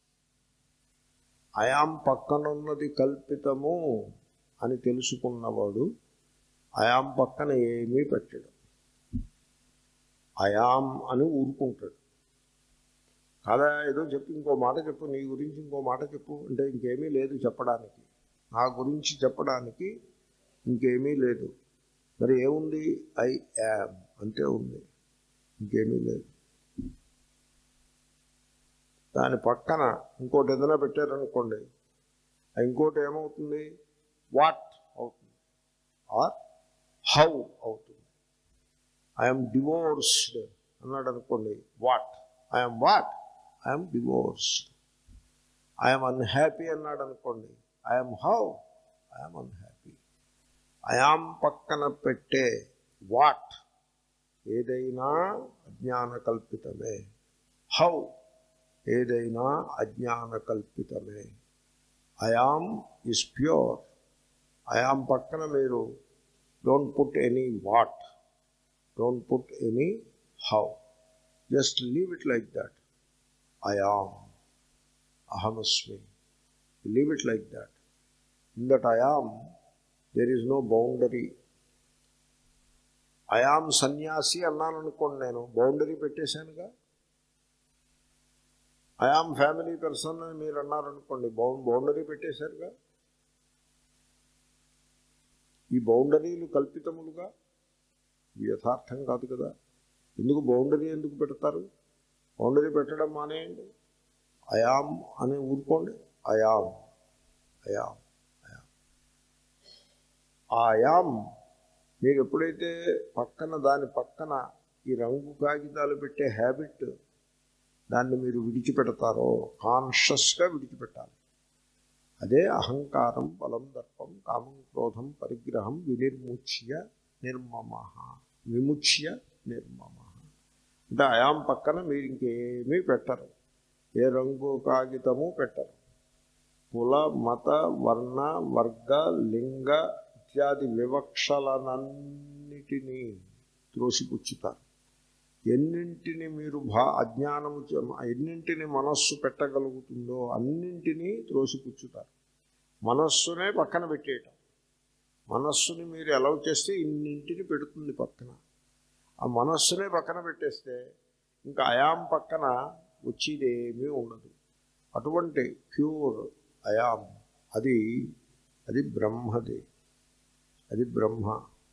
అయాం పక్కనున్నది కల్పితము అని తెలుసుకున్నవాడు అయాం పక్కన ఏమీ పెట్టాడు అయాం అని ఊరుకుంటాడు కాదా ఏదో చెప్పు ఇంకో మాట చెప్పు నీ గురించి ఇంకో మాట చెప్పు అంటే ఇంకేమీ లేదు చెప్పడానికి నా గురించి చెప్పడానికి ఇంకేమీ లేదు మరి ఏముంది ఐ యామ్ అంతే ఉంది ఇంకేమీ లేదు దాని పక్కన ఇంకోటి ఏదైనా పెట్టారనుకోండి ఆ ఇంకోటి ఏమవుతుంది వాట్ అవుతుంది ఆర్ హౌ అవుతుంది ఐఎమ్ డివోర్స్డ్ అన్నాడు అనుకోండి what I am what I am divorced I am unhappy అన్నాడు అనుకోండి I am how I am unhappy I am పక్కన పెట్టే వాట్ ఏదైనా అజ్ఞాన కల్పితమే హౌ ఏదైనా అజ్ఞాన కల్పితమే ఐఆమ్ ఈజ్ ప్యూర్ ఐఆమ్ పక్కన మీరు don't put any what don't put any how just leave it like that I am అహమస్మి leave it like that in that I am there is no boundary I am sannyasi అన్నాను అనుకోండి నేను బౌండరీ పెట్టేశానుగా ఐఆమ్ ఫ్యామిలీ పర్సన్ అని మీరు అన్నారనుకోండి బౌ బౌండరీ పెట్టేశారుగా ఈ బౌండరీలు కల్పితములుగా ఇవి యథార్థం కాదు కదా ఎందుకు బౌండరీ ఎందుకు పెడతారు బౌండరీ పెట్టడం మానేయండి అయామ్ అని ఊరుకోండి అయామ్ అయామ్ అయామ్ ఆ అయామ్ మీరు ఎప్పుడైతే పక్కన దాని పక్కన ఈ రంగు కాగితాలు పెట్టే హ్యాబిట్ దాన్ని మీరు విడిచిపెడతారో కాన్షియస్గా విడిచిపెట్టాలి అదే అహంకారం బలం దర్పం కామం క్రోధం పరిగ్రహం వినిర్ముచ్య నిర్మమ విముచ్య నిర్మమ అంటే అయాం పక్కన మీరు ఇంకేమీ పెట్టరు ఏ రంగు కాగితము పెట్టరు కుల మత వర్ణ వర్గ లింగ ఇత్యాది వివక్షలనన్నిటినీ త్రోసిపుచ్చుతారు ఎన్నింటిని మీరు భా అజ్ఞానము చే- ఎన్నింటిని మనస్సు పెట్టగలుగుతుందో అన్నింటినీ త్రోసిపుచ్చుతారు మనస్సునే పక్కన పెట్టేయటం మనస్సుని మీరు ఎలా చేస్తే ఇన్నింటిని పెడుతుంది పక్కన ఆ మనస్సునే పక్కన పెట్టేస్తే ఇంకా అయాం పక్కన వచ్చేదేమీ ఉండదు అటువంటి ప్యూర్ అయాం అది అది బ్రహ్మది అది బ్రహ్మ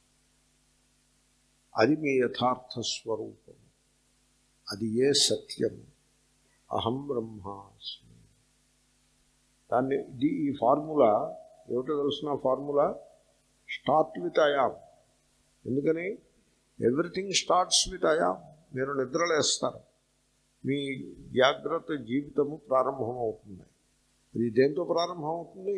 అది మీ యథార్థ స్వరూపం అది ఏ సత్యం అహం బ్రహ్మాస్మి దాన్ని ఇది ఈ ఫార్ములా ఏమిటో తెలుసిన ఫార్ములా స్టార్ట్ విత్ అయాం ఎందుకని ఎవ్రీథింగ్ స్టార్ట్స్ విత్ అయాం మీరు నిద్రలేస్తారు మీ జాగ్రత్త జీవితము ప్రారంభమవుతుంది అది దేంతో ప్రారంభమవుతుంది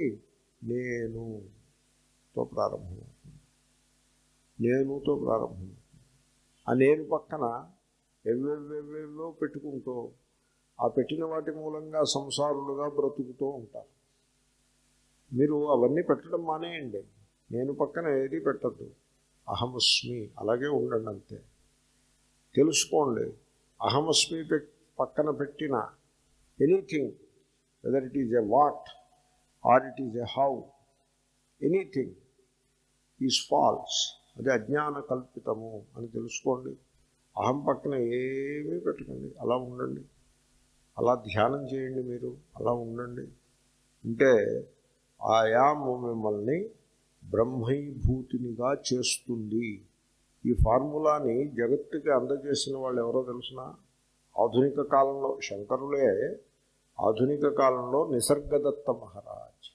నేనుతో ప్రారంభమవుతుంది నేనుతో ప్రారంభమవుతుంది ఆ నేను పక్కన ఎవ్వెవ్వెవ్వెవ్వో పెట్టుకుంటూ ఆ పెట్టిన వాటి మూలంగా సంసారులుగా బ్రతుకుతూ ఉంటారు మీరు అవన్నీ పెట్టడం మానేయండి నేను పక్కన ఏది పెట్టద్దు అహమస్మి అలాగే ఉండండి అంతే తెలుసుకోండి అహమస్మి పె- పక్కన పెట్టిన anything whether it is a what or it is a how anything is false అది అజ్ఞాన కల్పితము అని తెలుసుకోండి అహం పక్కన ఏమీ పెట్టకండి అలా ఉండండి అలా ధ్యానం చేయండి మీరు అలా ఉండండి అంటే ఆయాము మిమ్మల్ని బ్రహ్మైభూతినిగా చేస్తుంది ఈ ఫార్ములాని జగత్తుకి అందజేసిన వాళ్ళు ఎవరో తెలిసిన ఆధునిక కాలంలో శంకరులే ఆధునిక కాలంలో నిసర్గదత్త మహారాజ్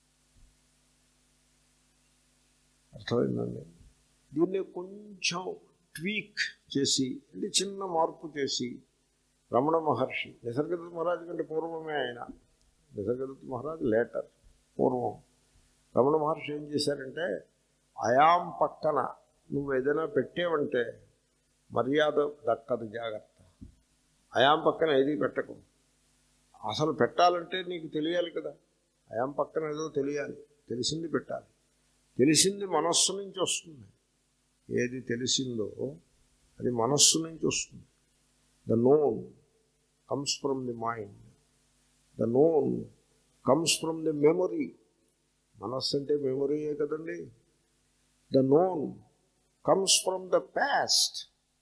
అర్థమైందండి దీన్ని కొంచెం ట్వీక్ చేసి అంటే చిన్న మార్పు చేసి రమణ మహర్షి నిసర్గదత్త మహారాజు కంటే పూర్వమే ఆయన నిసర్గదత్త మహారాజు లేటర్ పూర్వం రమణ మహర్షి ఏం చేశారంటే అయాం పక్కన నువ్వు ఏదైనా పెట్టేవంటే మర్యాద దక్కదు జాగ్రత్త అయాం పక్కన ఏది పెట్టకు అసలు పెట్టాలంటే నీకు తెలియాలి కదా అయాం పక్కన ఏదో తెలియాలి తెలిసింది పెట్టాలి తెలిసింది మనస్సు నుంచి వస్తుంది ఏది తెలిసిందో అది మనస్సు నుంచి వస్తుంది the known comes from the mind the known comes from the memory మనస్సు అంటే మెమొరీయే కదండి the known comes from the past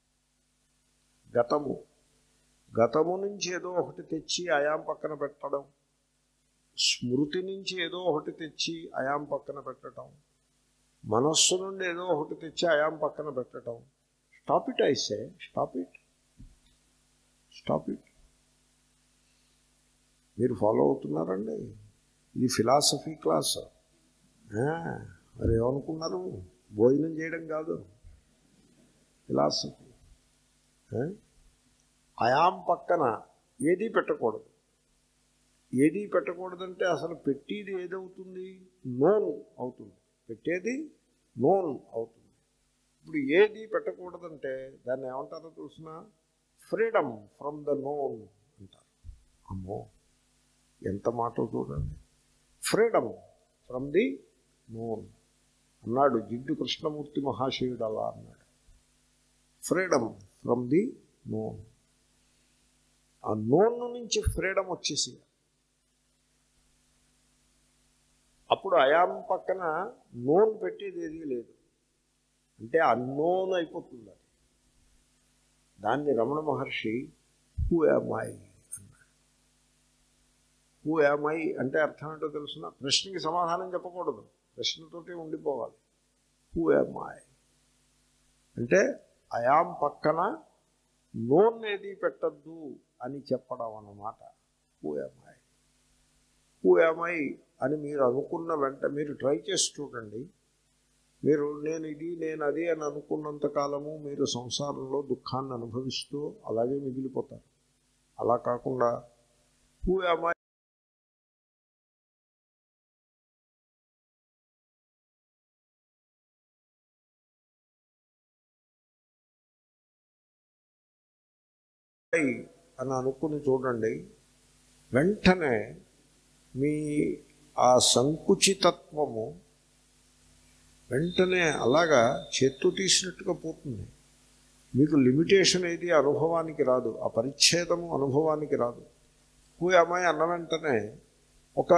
గతము గతము నుంచి ఏదో ఒకటి తెచ్చి అయాం పక్కన పెట్టడం స్మృతి నుంచి ఏదో ఒకటి తెచ్చి అయాం పక్కన పెట్టడం మనస్సు నుండి ఏదో ఒకటి తెచ్చి అయాం పక్కన పెట్టడం stop it I say stop it stop it మీరు ఫాలో అవుతున్నారండి ఇది ఫిలాసఫీ క్లాస్ మరి ఏమనుకున్నారు భోజనం చేయడం కాదు ఫిలాసఫీ అయాం పక్కన ఏదీ పెట్టకూడదు ఏదీ పెట్టకూడదంటే అసలు పెట్టేది ఏదవుతుంది నోన్ అవుతుంది పెట్టేది నోన్ అవుతుంది ఇప్పుడు ఏది పెట్టకూడదంటే దాన్ని ఏమంటారో చూసిన ఫ్రీడమ్ ఫ్రమ్ ద నోన్ అంటారు అమ్మో ఎంత మాట చూడండి ఫ్రీడమ్ ఫ్రమ్ ది నోన్ అన్నాడు జిడ్డు కృష్ణమూర్తి మహాశివుడు అలా అన్నాడు ఫ్రీడమ్ ఫ్రమ్ ది నోన్ ఆ నోన్ నుంచి ఫ్రీడమ్ వచ్చేసి అప్పుడు అయాం పక్కన నోన్ పెట్టేది ఏదీ లేదు అంటే అన్నోన్ అయిపోతుంది అది దాన్ని రమణ మహర్షి హూ యామాయి అన్నాడు హూ యామాయి అంటే అర్థం ఏంటో తెలుసిన ప్రశ్నకి సమాధానం చెప్పకూడదు ప్రశ్నతోటి ఉండిపోవాలి హూ యామాయి అంటే అయాం పక్కన నోన్ ఏది పెట్టద్దు అని చెప్పడం అన్నమాట హూ యామాయి హూ యామాయి అని మీరు అనుకున్న వెంట మీరు ట్రై చేసి చూడండి మీరు నేను ఇది నేను అది అని అనుకున్నంత కాలము మీరు సంసారంలో దుఃఖాన్ని అనుభవిస్తూ అలాగే మిగిలిపోతారు అలా కాకుండా హూ అమ్మాయి అని అనుకుని చూడండి వెంటనే మీ ఆ సంకుచితత్వము వెంటనే అలాగా చేత్తు తీసినట్టుగా పోతుంది మీకు లిమిటేషన్ ఏది అనుభవానికి రాదు ఆ పరిచ్ఛేదము అనుభవానికి రాదు హూ అమ్మాయి అన్న వెంటనే ఒక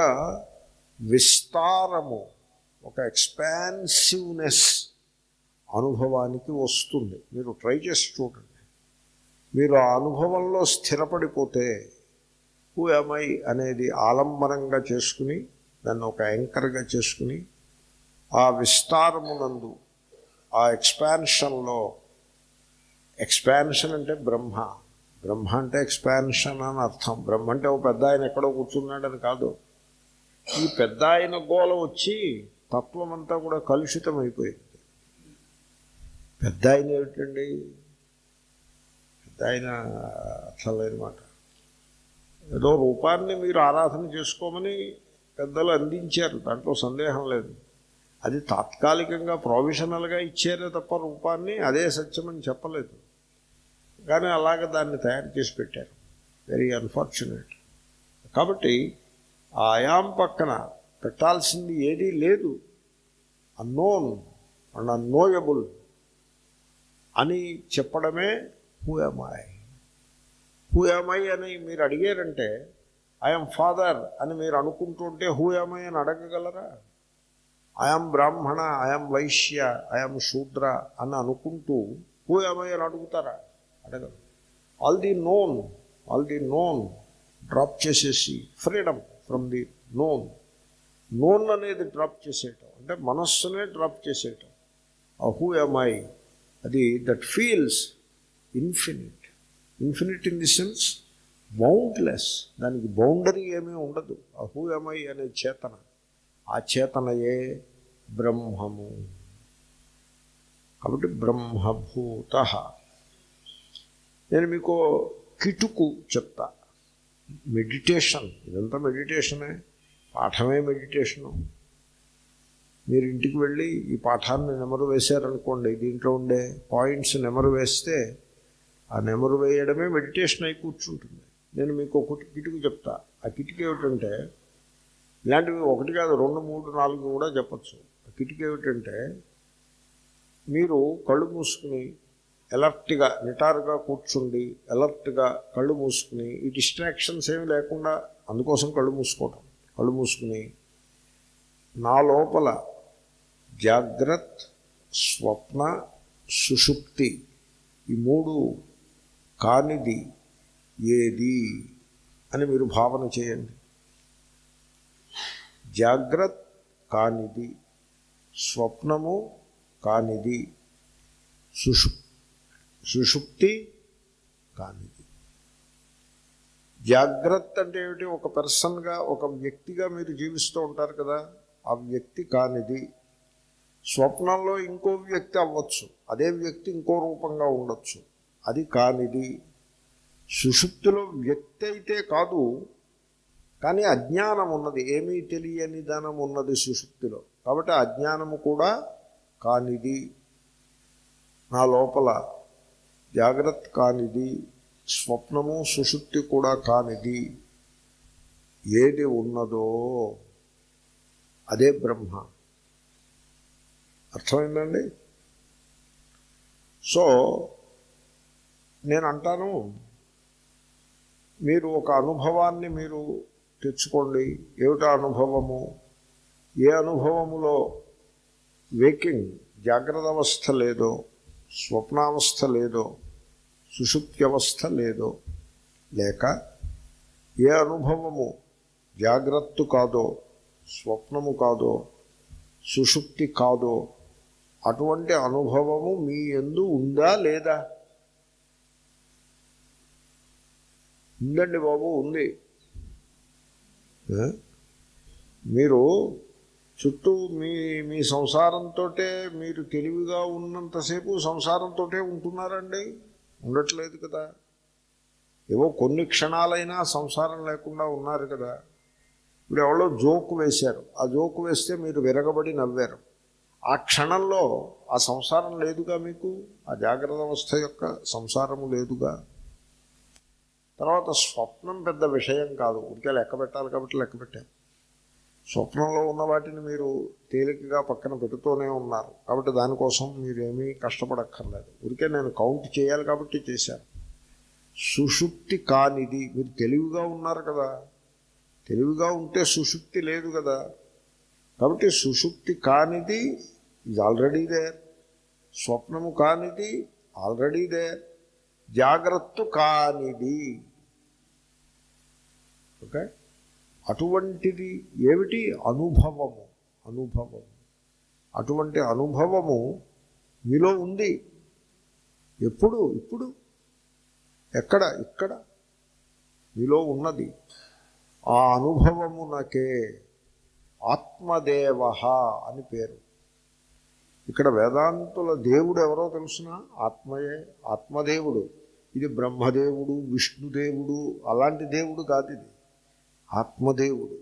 విస్తారము ఒక ఎక్స్పాన్సివ్నెస్ అనుభవానికి వస్తుంది మీరు ట్రై చేసి చూడండి మీరు ఆ అనుభవంలో స్థిరపడిపోతే హూ అమై అనేది ఆలంబనంగా చేసుకుని దాన్ని ఒక యాంకర్గా చేసుకుని ఆ విస్తారమునందు ఆ ఎక్స్పాన్షన్లో ఎక్స్పాన్షన్ అంటే బ్రహ్మ బ్రహ్మ అంటే ఎక్స్పాన్షన్ అని అర్థం బ్రహ్మ అంటే ఒక పెద్ద ఆయన ఎక్కడో కూర్చున్నాడని కాదు ఈ పెద్ద ఆయన గోల వచ్చి తత్వం అంతా కూడా కలుషితం అయిపోయింది పెద్ద ఆయన ఏమిటండి పెద్ద ఆయన అట్లలేనమాట ఏదో రూపాన్ని మీరు ఆరాధన చేసుకోమని పెద్దలు అందించారు దాంట్లో సందేహం లేదు అది తాత్కాలికంగా ప్రొవిషనల్గా ఇచ్చారే తప్ప రూపాన్ని అదే సత్యమని చెప్పలేదు కానీ అలాగ దాన్ని తయారు చేసి పెట్టారు వెరీ అన్ఫార్చునేట్ కాబట్టి ఆ ఆయాం పక్కన పెట్టాల్సింది ఏదీ లేదు అన్నోన్ అండ్ అన్నోయబుల్ అని చెప్పడమే హూఎమాయ్ హూఎమై అని మీరు అడిగారంటే ఐఎమ్ ఫాదర్ అని మీరు అనుకుంటుంటే హూఎమై అని అడగగలరా I am Brahmana I am Vaishya I am Shudra అని అనుకుంటూ హూఎమై అని అడుగుతారా అడగరు all the known all the known drop చేసేసి freedom from the known known అనేది డ్రాప్ చేసేయటం అంటే మనస్సునే డ్రాప్ చేసేయటం ఆ హూ ఐ అది that feels infinite infinite in the sense boundless దానికి బౌండరీ ఏమీ ఉండదు ఆ హూ ఐ అనే చేతన ఆ చేతనయే బ్రహ్మము కాబట్టి బ్రహ్మభూత నేను మీకు కిటుకు చెప్తా మెడిటేషన్ ఇదంతా మెడిటేషనే పాఠమే మెడిటేషను మీరు ఇంటికి వెళ్ళి ఈ పాఠాన్ని నెమరు వేశారనుకోండి దీంట్లో ఉండే పాయింట్స్ నెమరు వేస్తే ఆ నెమరు వేయడమే మెడిటేషన్ అయి కూర్చుంటుంది నేను మీకు ఒక కిటుకు చెప్తా ఆ కిటుకు ఏమిటంటే ఇలాంటివి ఒకటి కాదు రెండు మూడు నాలుగు కూడా చెప్పచ్చు ఆ కిటుకు ఏమిటంటే మీరు కళ్ళు మూసుకుని ఎలర్ట్గా నిటారుగా కూర్చుండి ఎలర్ట్గా కళ్ళు మూసుకుని ఈ డిస్ట్రాక్షన్స్ ఏమి లేకుండా అందుకోసం కళ్ళు మూసుకోవటం కళ్ళు మూసుకుని నా లోపల జాగ్రత్త స్వప్న సుషుప్తి ఈ మూడు కానిది ఏది అని మీరు భావన చేయండి జాగ్రత్త కానిది స్వప్నము కానిది సుషుప్ సుషుప్తి కానిది జాగ్రత్త అంటే ఏమిటి ఒక పర్సన్గా ఒక వ్యక్తిగా మీరు జీవిస్తూ ఉంటారు కదా ఆ వ్యక్తి కానిది స్వప్నంలో ఇంకో వ్యక్తి అవ్వచ్చు అదే వ్యక్తి ఇంకో రూపంగా ఉండొచ్చు అది కానిది సుషుప్తిలో వ్యక్తి అయితే కాదు కానీ అజ్ఞానం ఉన్నది ఏమీ తెలియని ధనం ఉన్నది సుషుప్తిలో కాబట్టి అజ్ఞానము కూడా కానిది నా లోపల జాగ్రత్త కానిది స్వప్నము సుషుప్తి కూడా కానిది ఏది ఉన్నదో అదే బ్రహ్మ అర్థమైందండి సో నేను అంటాను మీరు ఒక అనుభవాన్ని మీరు తెచ్చుకోండి ఏమిటా అనుభవము ఏ అనుభవములో వేకింగ్ జాగ్రత్త అవస్థ లేదో స్వప్నావస్థ లేదో సుషుప్త్యవస్థ లేదో లేక ఏ అనుభవము జాగ్రత్త కాదో స్వప్నము కాదో సుషుప్తి కాదో అటువంటి అనుభవము మీ ఎందు ఉందా లేదా ఉందండి బాబు ఉంది ఏ? మీరు చుట్టూ మీ మీ సంసారంతో మీరు తెలివిగా ఉన్నంతసేపు సంసారంతో ఉంటున్నారండి ఉండట్లేదు కదా ఏవో కొన్ని క్షణాలైనా సంసారం లేకుండా ఉన్నారు కదా ఇప్పుడు ఎవరో జోకు వేశారు ఆ జోకు వేస్తే మీరు విరగబడి నవ్వారు ఆ క్షణంలో ఆ సంసారం లేదుగా మీకు ఆ జాగ్రత్త అవస్థ యొక్క సంసారము లేదుగా తర్వాత స్వప్నం పెద్ద విషయం కాదు ఉడికే లెక్క పెట్టాలి కాబట్టి లెక్క పెట్టారు స్వప్నంలో ఉన్న వాటిని మీరు తేలికగా పక్కన పెడుతూనే ఉన్నారు కాబట్టి దానికోసం మీరు ఏమీ కష్టపడక్కర్లేదు ఊరికే నేను కౌంట్ చేయాలి కాబట్టి చేశాను సుషుప్తి కానిది మీరు తెలివిగా ఉన్నారు కదా తెలివిగా ఉంటే సుషుప్తి లేదు కదా కాబట్టి సుషుప్తి కానిది ఈజ్ ఆల్రెడీ దేర్ స్వప్నము కానిది ఆల్రెడీ దేర్ జాగ్రత్త కానిది ఓకే అటువంటిది ఏమిటి అనుభవము అనుభవము అటువంటి అనుభవము మీలో ఉంది ఎప్పుడు ఇప్పుడు ఎక్కడ ఇక్కడ మీలో ఉన్నది ఆ అనుభవమునకే ఆత్మదేవ అని పేరు ఇక్కడ వేదాంతుల దేవుడు ఎవరో తెలుసిన ఆత్మయే ఆత్మదేవుడు ఇది బ్రహ్మదేవుడు విష్ణుదేవుడు అలాంటి దేవుడు కాదు ఇది ఆత్మదేవుడు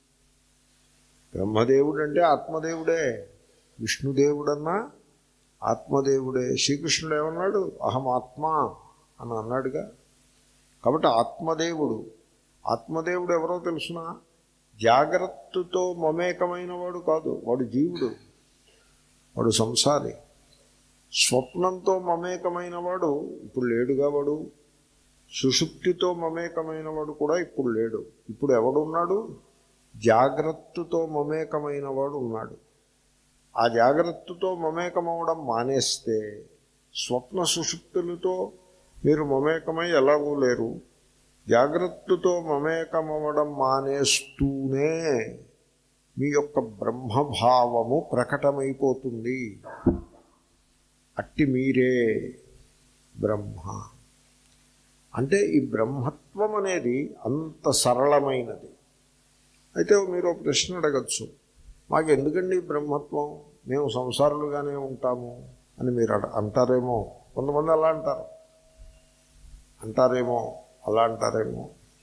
బ్రహ్మదేవుడు అంటే ఆత్మదేవుడే విష్ణుదేవుడన్నా ఆత్మదేవుడే శ్రీకృష్ణుడు ఏమన్నాడు అహం ఆత్మ అని అన్నాడుగా కాబట్టి ఆత్మదేవుడు ఆత్మదేవుడు ఎవరో తెలుసిన జాగ్రత్తతో మమేకమైన వాడు కాదు వాడు జీవుడు వాడు సంసారి స్వప్నంతో మమేకమైన వాడు ఇప్పుడు లేడుగా వాడు సుషుప్తితో మమేకమైన వాడు కూడా ఇప్పుడు లేడు ఇప్పుడు ఎవడున్నాడు జాగ్రత్తతో మమేకమైన వాడు ఉన్నాడు ఆ జాగ్రత్తతో మమేకమవడం మానేస్తే స్వప్న సుషుప్తులతో మీరు మమేకమై ఎలాగూ లేరు జాగ్రత్తతో మమేకమవడం మానేస్తూనే మీ యొక్క బ్రహ్మభావము ప్రకటమైపోతుంది అట్టి మీరే బ్రహ్మ అంటే ఈ బ్రహ్మత్వం అనేది అంత సరళమైనది అయితే మీరు ఒక ప్రశ్న అడగచ్చు మాకు ఎందుకండి ఈ బ్రహ్మత్వం మేము సంసారులుగానే ఉంటాము అని మీరు అడ అంటారేమో కొంతమంది అలా అంటారు అంటారేమో అలా అంటారేమో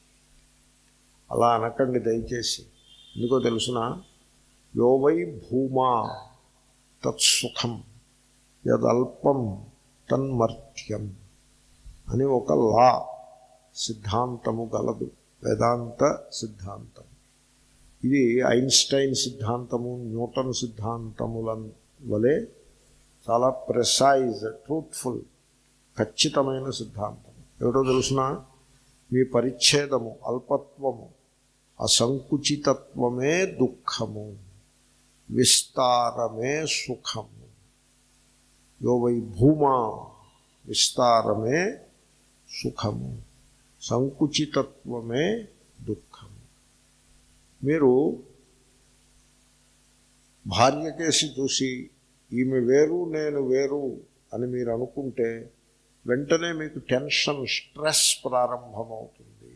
అలా అనకండి దయచేసి ఎందుకో తెలుసిన యోవై భూమా తత్సుఖం యదల్పం తన్మర్త్యం అని ఒక లా సిద్ధాంతము గలదు వేదాంత సిద్ధాంతం ఇది ఐన్స్టైన్ సిద్ధాంతము న్యూటన్ సిద్ధాంతముల వలె చాలా ప్రెసైజ్ ట్రూత్ఫుల్ ఖచ్చితమైన సిద్ధాంతం ఏమిటో తెలుసిన మీ పరిచ్ఛేదము అల్పత్వము అసంకుచితత్వమే దుఃఖము విస్తారమే సుఖము యో వై భూమా విస్తారమే సుఖము సంకుచితత్వమే దుఃఖము మీరు భార్య కేసి చూసి ఈమె వేరు నేను వేరు అని మీరు అనుకుంటే వెంటనే మీకు టెన్షన్ స్ట్రెస్ ప్రారంభమవుతుంది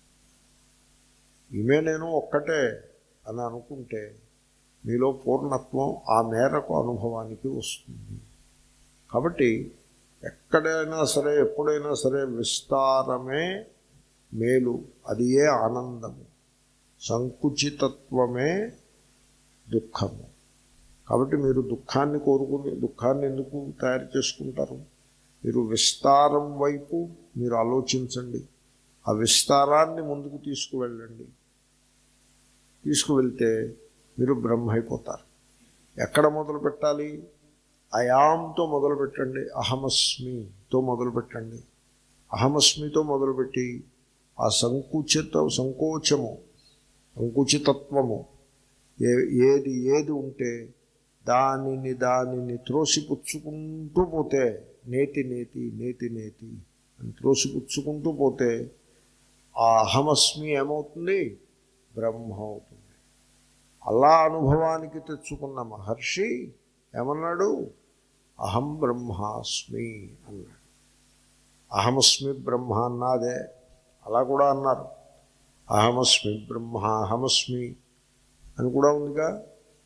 ఈమె నేను ఒక్కటే అని అనుకుంటే మీలో పూర్ణత్వం ఆ మేరకు అనుభవానికి వస్తుంది కాబట్టి ఎక్కడైనా సరే ఎప్పుడైనా సరే విస్తారమే మేలు అది ఏ ఆనందము సంకుచితత్వమే దుఃఖము కాబట్టి మీరు దుఃఖాన్ని కోరుకుని దుఃఖాన్ని ఎందుకు తయారు చేసుకుంటారు మీరు విస్తారం వైపు మీరు ఆలోచించండి ఆ విస్తారాన్ని ముందుకు తీసుకువెళ్ళండి తీసుకువెళ్తే మీరు బ్రహ్మ అయిపోతారు ఎక్కడ మొదలు పెట్టాలి అయాంతో మొదలు పెట్టండి అహమస్మితో మొదలు పెట్టండి అహమస్మితో మొదలుపెట్టి ఆ సంకుచిత సంకోచము సంకుచితత్వము ఏ ఏది ఏది ఉంటే దానిని దానిని త్రోసిపుచ్చుకుంటూ పోతే నేతి నేతి నేతి నేతి అని త్రోసిపుచ్చుకుంటూ పోతే ఆ అహమస్మి ఏమవుతుంది బ్రహ్మ అవుతుంది అలా అనుభవానికి తెచ్చుకున్న మహర్షి ఏమన్నాడు అహం బ్రహ్మాస్మి అన్నాడు అహమస్మి బ్రహ్మ అన్నాదే అలా కూడా అన్నారు అహమస్మి బ్రహ్మ అహమస్మి అని కూడా ఉందిగా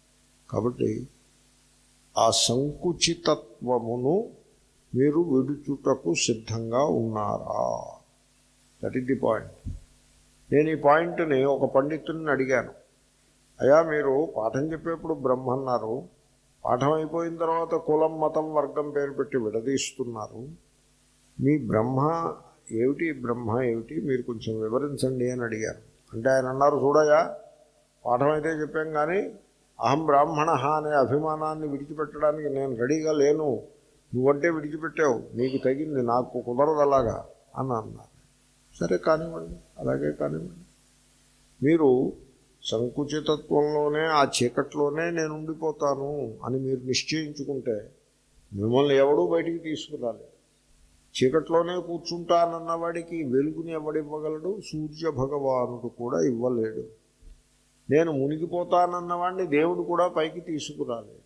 కాబట్టి ఆ సంకుచితత్వమును మీరు విడుచుటకు సిద్ధంగా ఉన్నారా దట్ ఈస్ ది పాయింట్ నేను ఈ పాయింట్ని ఒక పండితుడిని అడిగాను అయ్యా మీరు పాఠం చెప్పేప్పుడు బ్రహ్మ అన్నారు పాఠం అయిపోయిన తర్వాత కులం మతం వర్గం పేరు పెట్టి విడదీస్తున్నారు మీ బ్రహ్మ ఏమిటి బ్రహ్మ ఏమిటి మీరు కొంచెం వివరించండి అని అడిగారు అంటే ఆయన అన్నారు చూడయా పాఠం అయితే చెప్పాం కానీ అహం బ్రాహ్మణ అనే అభిమానాన్ని విడిచిపెట్టడానికి నేను రెడీగా లేను నువ్వంటే విడిచిపెట్టావు నీకు తగింది నాకు కుదరదు అలాగా అని అన్నారు సరే కానివ్వండి అలాగే కానివ్వండి మీరు సంకుచితత్వంలోనే ఆ చీకట్లోనే నేను ఉండిపోతాను అని మీరు నిశ్చయించుకుంటే మిమ్మల్ని ఎవడూ బయటికి తీసుకురాలేదు చీకట్లోనే కూర్చుంటానన్న వాడికి వెలుగుని ఎవడివ్వగలడు సూర్య భగవానుడు కూడా ఇవ్వలేడు నేను మునిగిపోతానన్న వాడిని దేవుడు కూడా పైకి తీసుకురాలేడు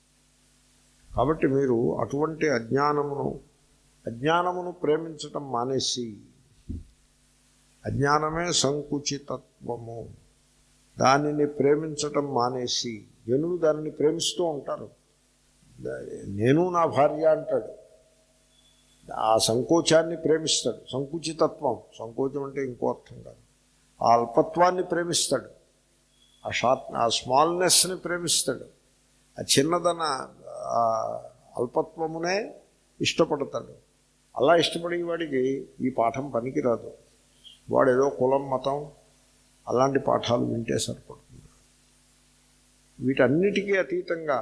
కాబట్టి మీరు అటువంటి అజ్ఞానమును అజ్ఞానమును ప్రేమించటం మానేసి అజ్ఞానమే సంకుచితత్వము దానిని ప్రేమించటం మానేసి జనులు దానిని ప్రేమిస్తూ ఉంటారు నేను నా భార్య అంటాడు ఆ సంకోచాన్ని ప్రేమిస్తాడు సంకుచితత్వం సంకోచం అంటే ఇంకో అర్థం కాదు ఆ అల్పత్వాన్ని ప్రేమిస్తాడు ఆ షార్ట్ ఆ స్మాల్నెస్ని ప్రేమిస్తాడు ఆ చిన్నదన ఆ అల్పత్వమునే ఇష్టపడతాడు అలా ఇష్టపడే వాడికి ఈ పాఠం పనికిరాదు వాడు ఏదో కులం మతం అలాంటి పాఠాలు వింటే సరిపడుతుంది వీటన్నిటికీ అతీతంగా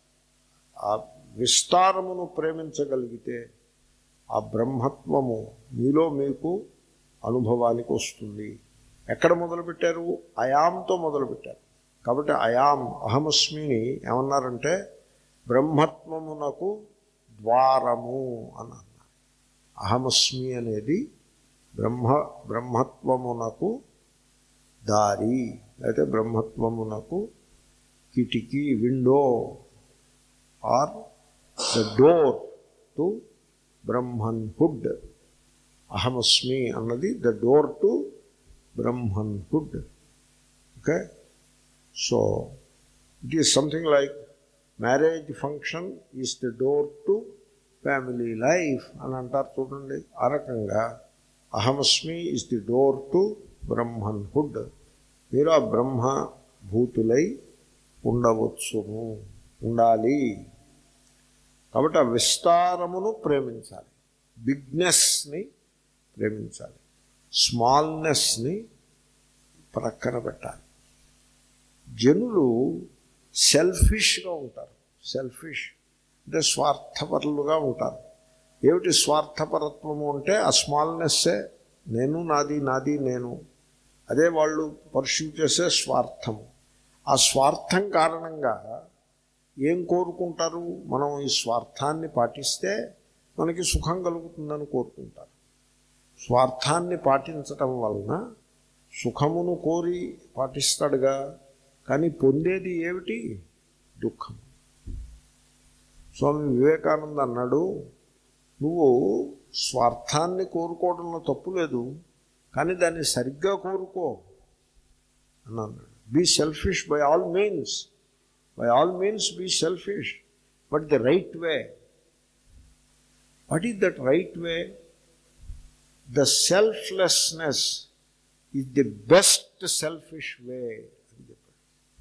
ఆ విస్తారమును ప్రేమించగలిగితే ఆ బ్రహ్మత్వము మీలో మీకు అనుభవానికి వస్తుంది ఎక్కడ మొదలుపెట్టారు అయాంతో మొదలుపెట్టారు కాబట్టి అయాం అహమస్మిని ఏమన్నారంటే బ్రహ్మత్వమునకు ద్వారము అని అన్నారు అహమస్మి అనేది బ్రహ్మ బ్రహ్మత్వమునకు దారి అయితే బ్రహ్మత్వమునకు కిటికీ window or the door to Brahmanhood అహమస్మి అన్నది the door to Brahmanhood okay so it is something like marriage function is the door to family life అని అంటారు చూడండి ఆ రకంగా అహమస్మి is the door to Brahmanhood మీరు ఆ బ్రహ్మ భూతులై ఉండవచ్చును ఉండాలి కాబట్టి ఆ విస్తారమును ప్రేమించాలి బిగ్నెస్ని ప్రేమించాలి స్మాల్నెస్ని ప్రక్కన పెట్టాలి జనులు సెల్ఫిష్గా ఉంటారు సెల్ఫిష్ అంటే స్వార్థపరులుగా ఉంటారు ఏమిటి స్వార్థపరత్వము అంటే ఆ స్మాల్నెస్సే నేను నాది నాది నేను అదే వాళ్ళు పర్ష్యూ చేసే స్వార్థము ఆ స్వార్థం కారణంగా ఏం కోరుకుంటారు మనం ఈ స్వార్థాన్ని పాటిస్తే మనకి సుఖం కలుగుతుందని కోరుకుంటారు స్వార్థాన్ని పాటించటం వలన సుఖమును కోరి పాటిస్తాడుగా కానీ పొందేది ఏమిటి దుఃఖం స్వామి వివేకానంద అన్నాడు నువ్వు స్వార్థాన్ని కోరుకోవడంలో తప్పు లేదు కానీ దాన్ని సరిగ్గా కోరుకో అని అన్నాడు be selfish by all means by all means be selfish but the right way what is that right way the selflessness is the best selfish way అని చెప్పాడు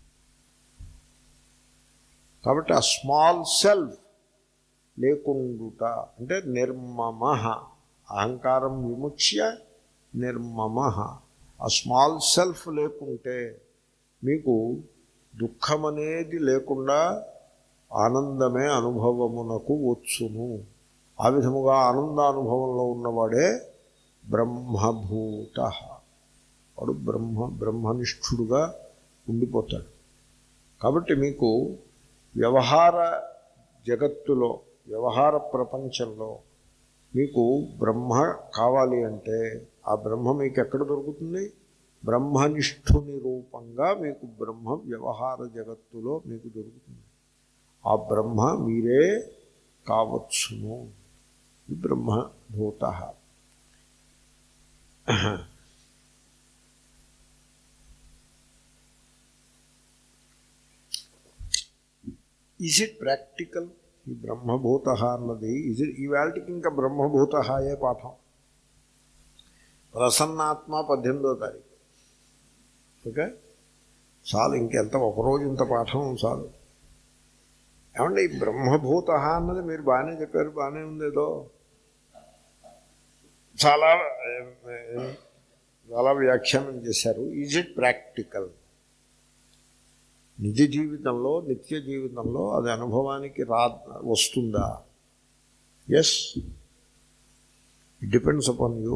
కాబట్టి ఆ స్మాల్ సెల్ఫ్ లేకుండుట అంటే నిర్మమ అహంకారం విముచ్య నిర్మమ ఆ స్మాల్ సెల్ఫ్ లేకుంటే మీకు దుఃఖం అనేది లేకుండా ఆనందమే అనుభవమునకు వచ్చును ఆ విధముగా ఆనందానుభవంలో ఉన్నవాడే బ్రహ్మభూత వాడు బ్రహ్మ బ్రహ్మనిష్ఠుడుగా ఉండిపోతాడు కాబట్టి మీకు వ్యవహార జగత్తులో వ్యవహార ప్రపంచంలో మీకు బ్రహ్మ కావాలి అంటే ఆ బ్రహ్మ మీకు ఎక్కడ దొరుకుతుంది బ్రహ్మనిష్ఠుని రూపంగా మీకు బ్రహ్మ వ్యవహార జగత్తులో మీకు దొరుకుతుంది ఆ బ్రహ్మ మీరే కావచ్చును ఈ బ్రహ్మభూత ఈజ్ ఇట్ ప్రాక్టికల్ ఈ బ్రహ్మభూత అన్నది ఈజ్ ఇట్ ఈవేళకి ఇంకా బ్రహ్మభూత అయ్యే పాఠం ప్రసన్నాత్మ పద్దెనిమిదో తారీఖు ఓకే చాలు ఇంకెంత ఒకరోజు ఇంత పాఠం చాలు ఏమంటే ఈ బ్రహ్మభూత అన్నది మీరు బాగానే చెప్పారు బాగానే ఉంది ఏదో చాలా చాలా వ్యాఖ్యానం చేశారు ఈజ్ ఇట్ ప్రాక్టికల్ నిజ జీవితంలో నిత్య జీవితంలో అది అనుభవానికి రా వస్తుందా yes it depends upon you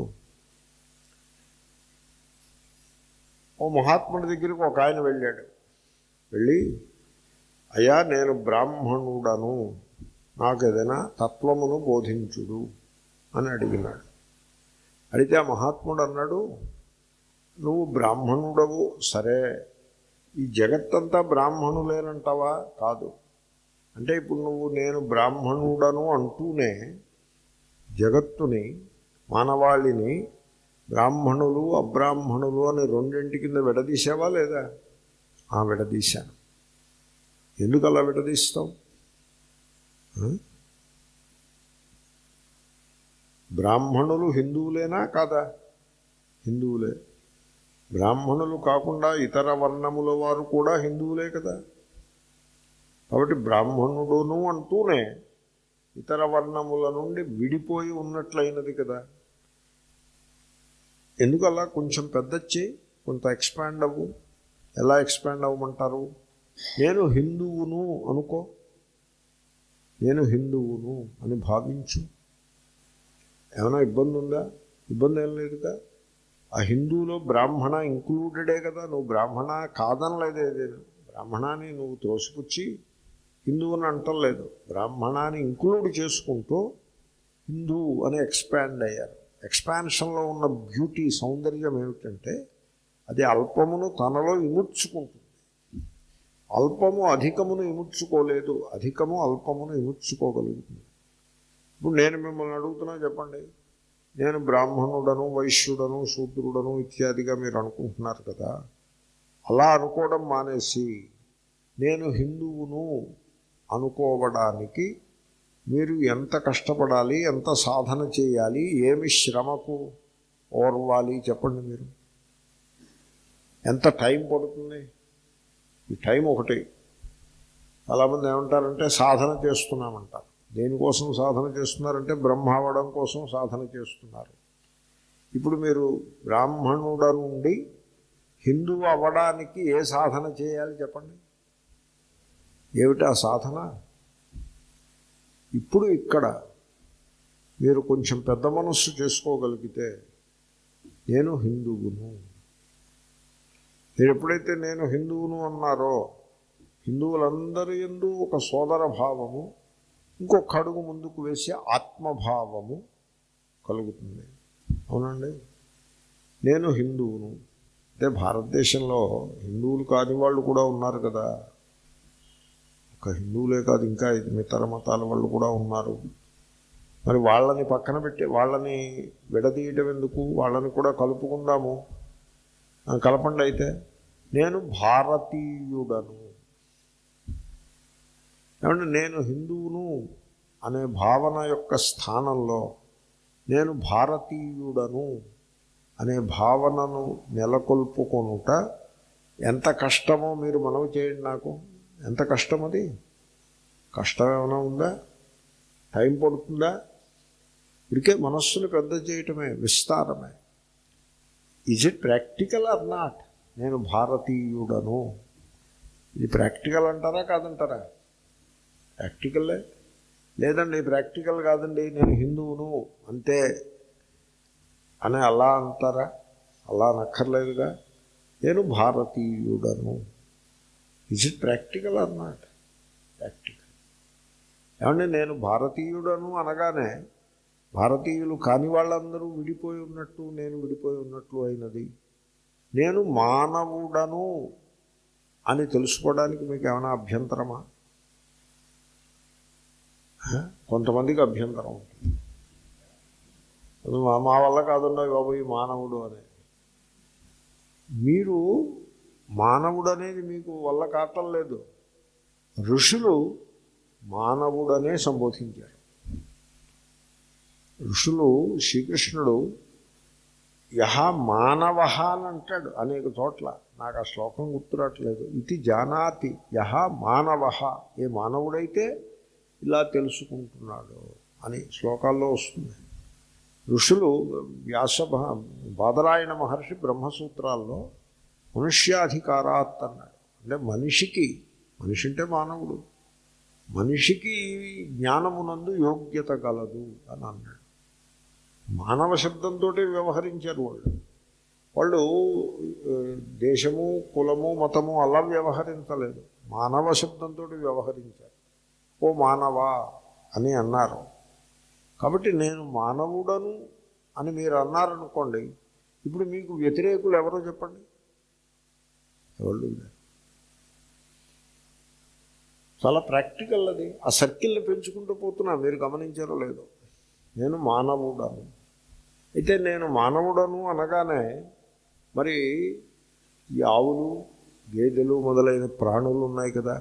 ఓ మహాత్ముడి దగ్గరికి ఒక ఆయన వెళ్ళాడు వెళ్ళి అయ్యా నేను బ్రాహ్మణుడను నాకు ఏదైనా తత్వమును బోధించుడు అని అడిగినాడు అడిగితే ఆ మహాత్ముడు అన్నాడు నువ్వు బ్రాహ్మణుడవు సరే ఈ జగత్తంతా బ్రాహ్మణులేనంటావా కాదు అంటే ఇప్పుడు నువ్వు నేను బ్రాహ్మణుడను అంటూనే జగత్తుని మానవాళిని బ్రాహ్మణులు అబ్రాహ్మణులు అని రెండింటి కింద విడదీసావా లేదా ఆ విడదీశాను ఎందుకు అలా విడదీస్తాం ఆ? బ్రాహ్మణులు హిందువులేనా కాదా హిందువులే బ్రాహ్మణులు కాకుండా ఇతర వర్ణముల వారు కూడా హిందువులే కదా కాబట్టి బ్రాహ్మణుడును అంటూనే ఇతర వర్ణముల నుండి విడిపోయి ఉన్నట్లయినది కదా ఎందుకు అలా కొంచెం పెద్దచ్చి కొంత ఎక్స్పాండ్ అవ్వు ఎలా ఎక్స్పాండ్ అవ్వమంటారు నేను హిందువును అనుకో నేను హిందువును అని భావించు ఏమైనా ఇబ్బంది ఉందా ఇబ్బంది ఏం లేదుగా ఆ హిందువులో బ్రాహ్మణ ఇంక్లూడెడే కదా నువ్వు బ్రాహ్మణ కాదనలేదే నేను బ్రాహ్మణాన్ని నువ్వు త్రోసిపుచ్చి హిందువుని అంటలేదు బ్రాహ్మణాన్ని ఇంక్లూడ్ చేసుకుంటూ హిందూ అని ఎక్స్పాండ్ అయ్యారు ఎక్స్పాన్షన్లో ఉన్న బ్యూటీ సౌందర్యం ఏమిటంటే అది అల్పమును తనలో ఇముడ్చుకుంటుంది అల్పము అధికమును ఇముడ్చుకోలేదు అధికము అల్పమును ఇముడ్చుకోగలుగుతుంది ఇప్పుడు నేను మిమ్మల్ని అడుగుతున్నా చెప్పండి నేను బ్రాహ్మణుడను వైశ్యుడను శూద్రుడను ఇత్యాదిగా మీరు అనుకుంటున్నారు కదా అలా అనుకోవడం మానేసి నేను హిందువును అనుకోవడానికి మీరు ఎంత కష్టపడాలి ఎంత సాధన చేయాలి ఏమి శ్రమకు ఓర్వాలి చెప్పండి మీరు ఎంత టైం పడుతుంది ఈ టైం ఒకటి చాలామంది ఏమంటారంటే సాధన చేస్తున్నామంటారు దేనికోసం సాధన చేస్తున్నారంటే బ్రహ్మ అవ్వడం కోసం సాధన చేస్తున్నారు ఇప్పుడు మీరు బ్రాహ్మణుడ నుండి హిందువు అవ్వడానికి ఏ సాధన చేయాలి చెప్పండి ఏమిటి ఆ సాధన ఇప్పుడు ఇక్కడ మీరు కొంచెం పెద్ద మనస్సు చేసుకోగలిగితే నేను హిందువును మీరు ఎప్పుడైతే నేను హిందువును అన్నారో హిందువులందరి ఎందు ఒక సోదర భావము ఇంకొక అడుగు ముందుకు వేసి ఆత్మభావము కలుగుతుంది అవునండి నేను హిందువును అంటే భారతదేశంలో హిందువులు కాని వాళ్ళు కూడా ఉన్నారు కదా ఒక హిందువులే కాదు ఇంకా ఇతర మతాల వాళ్ళు కూడా ఉన్నారు మరి వాళ్ళని పక్కన పెట్టి వాళ్ళని విడదీయటం ఎందుకు వాళ్ళని కూడా కలుపుకుందాము ఆ, కలపండి అయితే నేను భారతీయుడను ఏమంటే నేను హిందువును అనే భావన యొక్క స్థానంలో నేను భారతీయుడను అనే భావనను నెలకొల్పుకొనుట ఎంత కష్టమో మీరు మనవి చేయండి నాకు ఎంత కష్టం అది కష్టం ఏమైనా ఉందా టైం పడుతుందా ఇదికే మనస్సును పెద్ద చేయటమే విస్తారమే is it practical or not నేను భారతీయుడను ఇది ప్రాక్టికల్ అంటారా కాదంటారా ప్రాక్టికల్లే లేదండి ప్రాక్టికల్ కాదండి నేను హిందువును అంతే అని అలా అంటారా అలా నక్కర్లేదుగా నేను భారతీయుడను is it practical or not practical ఏమంటే నేను భారతీయుడను అనగానే భారతీయులు కాని వాళ్ళందరూ విడిపోయి ఉన్నట్టు నేను విడిపోయి ఉన్నట్లు అయినది నేను మానవుడను అని తెలుసుకోవడానికి మీకు ఏమైనా అభ్యంతరమా హ? కొంతమందికి అభ్యంతరం ఉంటుంది అది మా మా వల్ల కాదున్నా బాబు ఈ మానవుడు అని మీరు మానవుడు అనేది మీకు వల్ల కావటం లేదు ఋషులు మానవుడనే సంబోధించారు ఋషులు శ్రీకృష్ణుడు యహ మానవ అని అంటాడు అనేక చోట్ల నాకు ఆ శ్లోకం గుర్తురావట్లేదు ఇది జానాతి యహ మానవ ఏ మానవుడైతే ఇలా తెలుసుకుంటున్నాడు అని శ్లోకాల్లో వస్తుంది ఋషులు వ్యాస మహ- బాదరాయణ మహర్షి బ్రహ్మసూత్రాల్లో మనుష్యాధికారాత్ అన్నాడు అంటే మనిషికి మనిషి అంటే మానవుడు మనిషికి జ్ఞానమునందు యోగ్యత గలదు అని అన్నాడు మానవ శబ్దంతో వ్యవహరించారు వాళ్ళు వాళ్ళు ఆ, దేశము కులము మతము అలా వ్యవహరించలేదు మానవ శబ్దంతో వ్యవహరించారు ఓ మానవా అని అన్నారు కాబట్టి నేను మానవుడను అని మీరు అన్నారనుకోండి ఇప్పుడు మీకు వ్యతిరేకులు ఎవరో చెప్పండి ఎవరు లేరు. చాలా ప్రాక్టికల్ అది ఆ సర్కిల్ని పెంచుకుంటూ పోతున్నా మీరు గమనించారో లేదో నేను మానవుడను అయితే నేను మానవుడను అనగానే మరి ఈ ఆవులు గేదెలు మొదలైన ప్రాణులు ఉన్నాయి కదా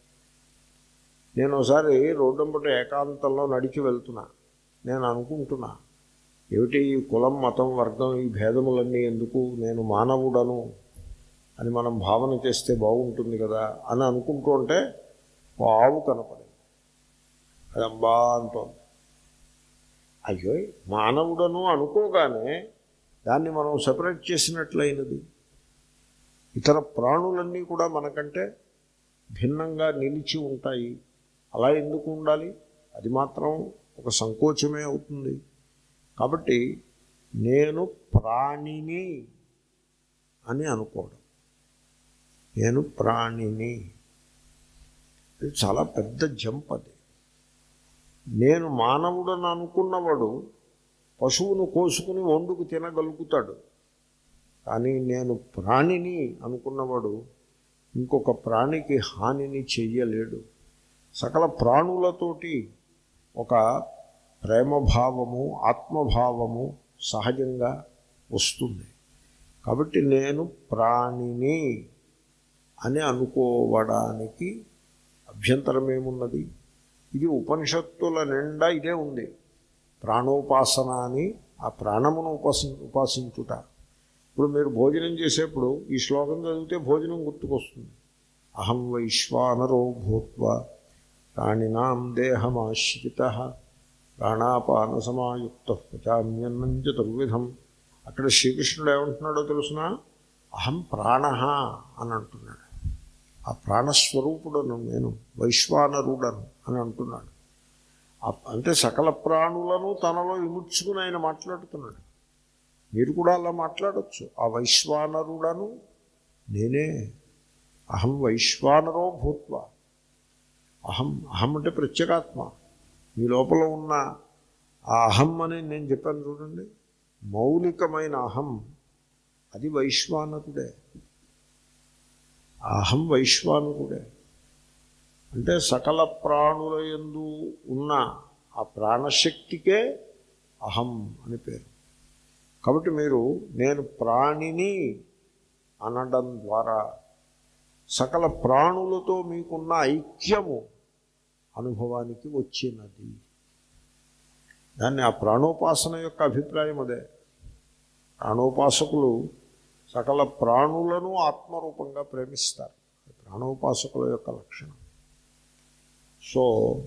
నేను ఒకసారి రోడ్డంపట ఏకాంతంలో నడిచి వెళ్తున్నా నేను అనుకుంటున్నా ఏమిటి ఈ కులం మతం వర్గం ఈ భేదములన్నీ ఎందుకు నేను మానవుడను అని మనం భావన చేస్తే బాగుంటుంది కదా అని అనుకుంటూ ఉంటే ఓ ఆవు కనపడింది అది అంబా అంటోంది అయ్యో మానవుడను అనుకోగానే దాన్ని మనం సపరేట్ చేసినట్లయినది ఇతర ప్రాణులన్నీ కూడా మనకంటే భిన్నంగా నిలిచి ఉంటాయి అలా ఎందుకు ఉండాలి అది మాత్రం ఒక సంకోచమే అవుతుంది కాబట్టి నేను ప్రాణిని అని అనుకోవడం నేను ప్రాణిని ఇది చాలా పెద్ద జంప్ అది నేను మానవుడని అనుకున్నవాడు పశువును కోసుకుని వండుకు తినగలుగుతాడు కానీ నేను ప్రాణిని అనుకున్నవాడు ఇంకొక ప్రాణికి హానిని చెయ్యలేడు సకల ప్రాణులతోటి ఒక ప్రేమభావము ఆత్మభావము సహజంగా వస్తుంది కాబట్టి నేను ప్రాణిని అని అనుకోవడానికి అభ్యంతరం ఏమున్నది ఇది ఉపనిషత్తుల నిండా ఇదే ఉంది ప్రాణోపాసన అని ఆ ప్రాణమును ఉపాసి ఉపాసించుట ఇప్పుడు మీరు భోజనం చేసేప్పుడు ఈ శ్లోకం చదివితే భోజనం గుర్తుకొస్తుంది అహం వైశ్వానరో భూత్వ ప్రాణినాం దేహమాశ్రిత ప్రాణాపాన సమాయుక్త పచామ్యన్నం చతుర్విధం అక్కడ శ్రీకృష్ణుడు ఏమంటున్నాడో తెలుసిన అహం ప్రాణ అని అంటున్నాడు ఆ ప్రాణస్వరూపుడను నేను వైశ్వానరుడను అని అంటున్నాడు ఆ- అంటే సకల ప్రాణులను తనలో ఇముడ్చుకుని ఆయన మాట్లాడుతున్నాడు మీరు కూడా అలా మాట్లాడచ్చు ఆ వైశ్వానరుడను నేనే అహం వైశ్వానరో భూత్వ అహం అహం అంటే ప్రత్యేగాత్మ మీ లోపల ఉన్న ఆ అహం అని నేను చెప్పాను చూడండి మౌలికమైన అహం అది వైశ్వానరుడే ఆ అహం వైశ్వానరుడే అంటే సకల ప్రాణుల యందు ఉన్న ఆ ప్రాణశక్తికే అహం అని పేరు కాబట్టి మీరు నేను ప్రాణిని అనడం ద్వారా సకల ప్రాణులతో మీకున్న ఐక్యము అనుభవానికి వచ్చినది దాన్ని ఆ ప్రాణోపాసన యొక్క అభిప్రాయం అదే ప్రాణోపాసకులు సకల ప్రాణులను ఆత్మరూపంగా ప్రేమిస్తారు అది ప్రాణోపాసకుల యొక్క లక్షణం సో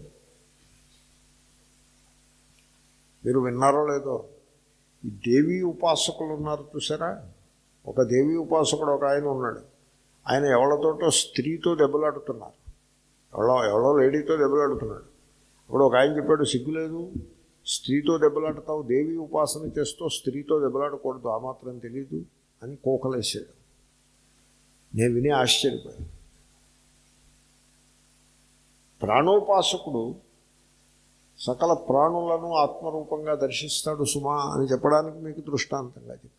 మీరు విన్నారో లేదో ఈ దేవీ ఉపాసకులు ఉన్నారు చూసారా ఒక దేవీ ఉపాసకుడు ఒక ఆయన ఉన్నాడు ఆయన ఎవరితోటో స్త్రీతో దెబ్బలాడుతున్నారు ఎవరో ఎవరో లేడీతో దెబ్బలాడుతున్నాడు అప్పుడు ఒక ఆయన చెప్పాడు సిగ్గులేదు స్త్రీతో దెబ్బలాడతావు దేవి ఉపాసన చేస్తూ స్త్రీతో దెబ్బలాడకూడదు ఆ మాత్రం తెలీదు అని కోకలేసాడు నేను విని ఆశ్చర్యపోయాను ప్రాణోపాసకుడు సకల ప్రాణులను ఆత్మరూపంగా దర్శిస్తాడు సుమా అని చెప్పడానికి మీకు దృష్టాంతంగా చెప్పాను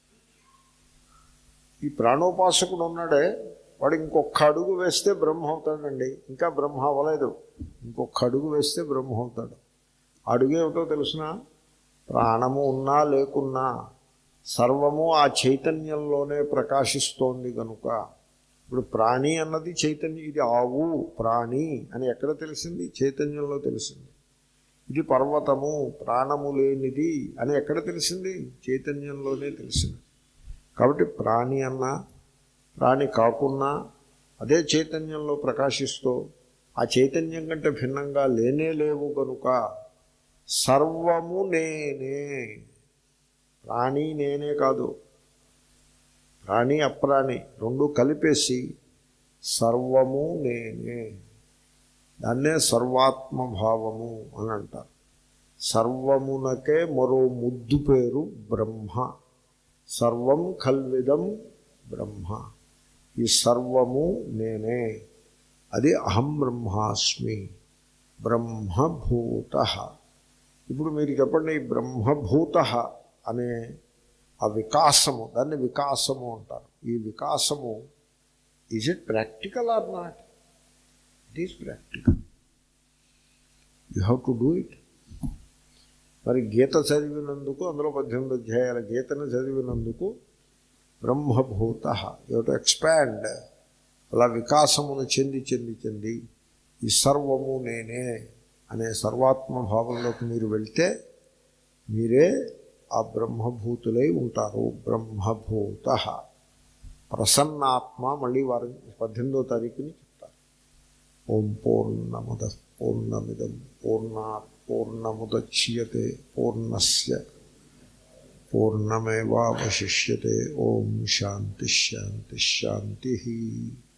ఈ ప్రాణోపాసకుడు ఉన్నాడే వాడు ఇంకొక అడుగు వేస్తే బ్రహ్మ అవుతాడండి ఇంకా బ్రహ్మ అవ్వలేదు ఇంకొక అడుగు వేస్తే బ్రహ్మ అవుతాడు అడుగేమిటో తెలుసిన ప్రాణము ఉన్నా లేకున్నా సర్వము ఆ చైతన్యంలోనే ప్రకాశిస్తోంది కనుక ఇప్పుడు ప్రాణి అన్నది చైతన్యం ఇది ఆవు ప్రాణి అని ఎక్కడ తెలిసింది చైతన్యంలో తెలిసింది ఇది పర్వతము ప్రాణము లేనిది అని ఎక్కడ తెలిసింది చైతన్యంలోనే తెలిసింది కాబట్టి ప్రాణి అన్నా ప్రాణి కాకున్నా అదే చైతన్యంలో ప్రకాశిస్తూ ఆ చైతన్యం కంటే భిన్నంగా లేనే లేవు కనుక సర్వము నేనే ప్రాణి నేనే కాదు ప్రాణి అప్రాణి రెండు కలిపేసి సర్వము నేనే దాన్నే సర్వాత్మభావము అని అంటారు సర్వమునకే మరో ముద్దు పేరు బ్రహ్మ సర్వం కల్విదం బ్రహ్మ ఈ సర్వము నేనే అది అహం బ్రహ్మాస్మి బ్రహ్మభూత ఇప్పుడు మీరు చెప్పండి ఈ బ్రహ్మభూత అనే ఆ వికాసము దాన్ని వికాసము అంటారు ఈ వికాసము is it practical or not it is practical you have to do it మరి గీత చదివినందుకు అందులో పద్దెనిమిది అధ్యాయాల గీతను చదివినందుకు బ్రహ్మభూత యూ టు ఎక్స్పాండ్ అలా వికాసమును చెంది చెంది చెంది ఈ సర్వము నేనే అనే సర్వాత్మ భావంలోకి మీరు వెళ్తే మీరే ఆ బ్రహ్మభూతులై ఉంటారు బ్రహ్మభూత ప్రసన్నాత్మ మళ్ళీ వారి పద్దెనిమిదో తారీఖుని చెప్తారు ఓం పూర్ణముద పూర్ణమిదం పూర్ణా పూర్ణముద్యతే పూర్ణస్య పూర్ణమేవాశిష్యతే ఓం శాంతి శాంతి శాంతి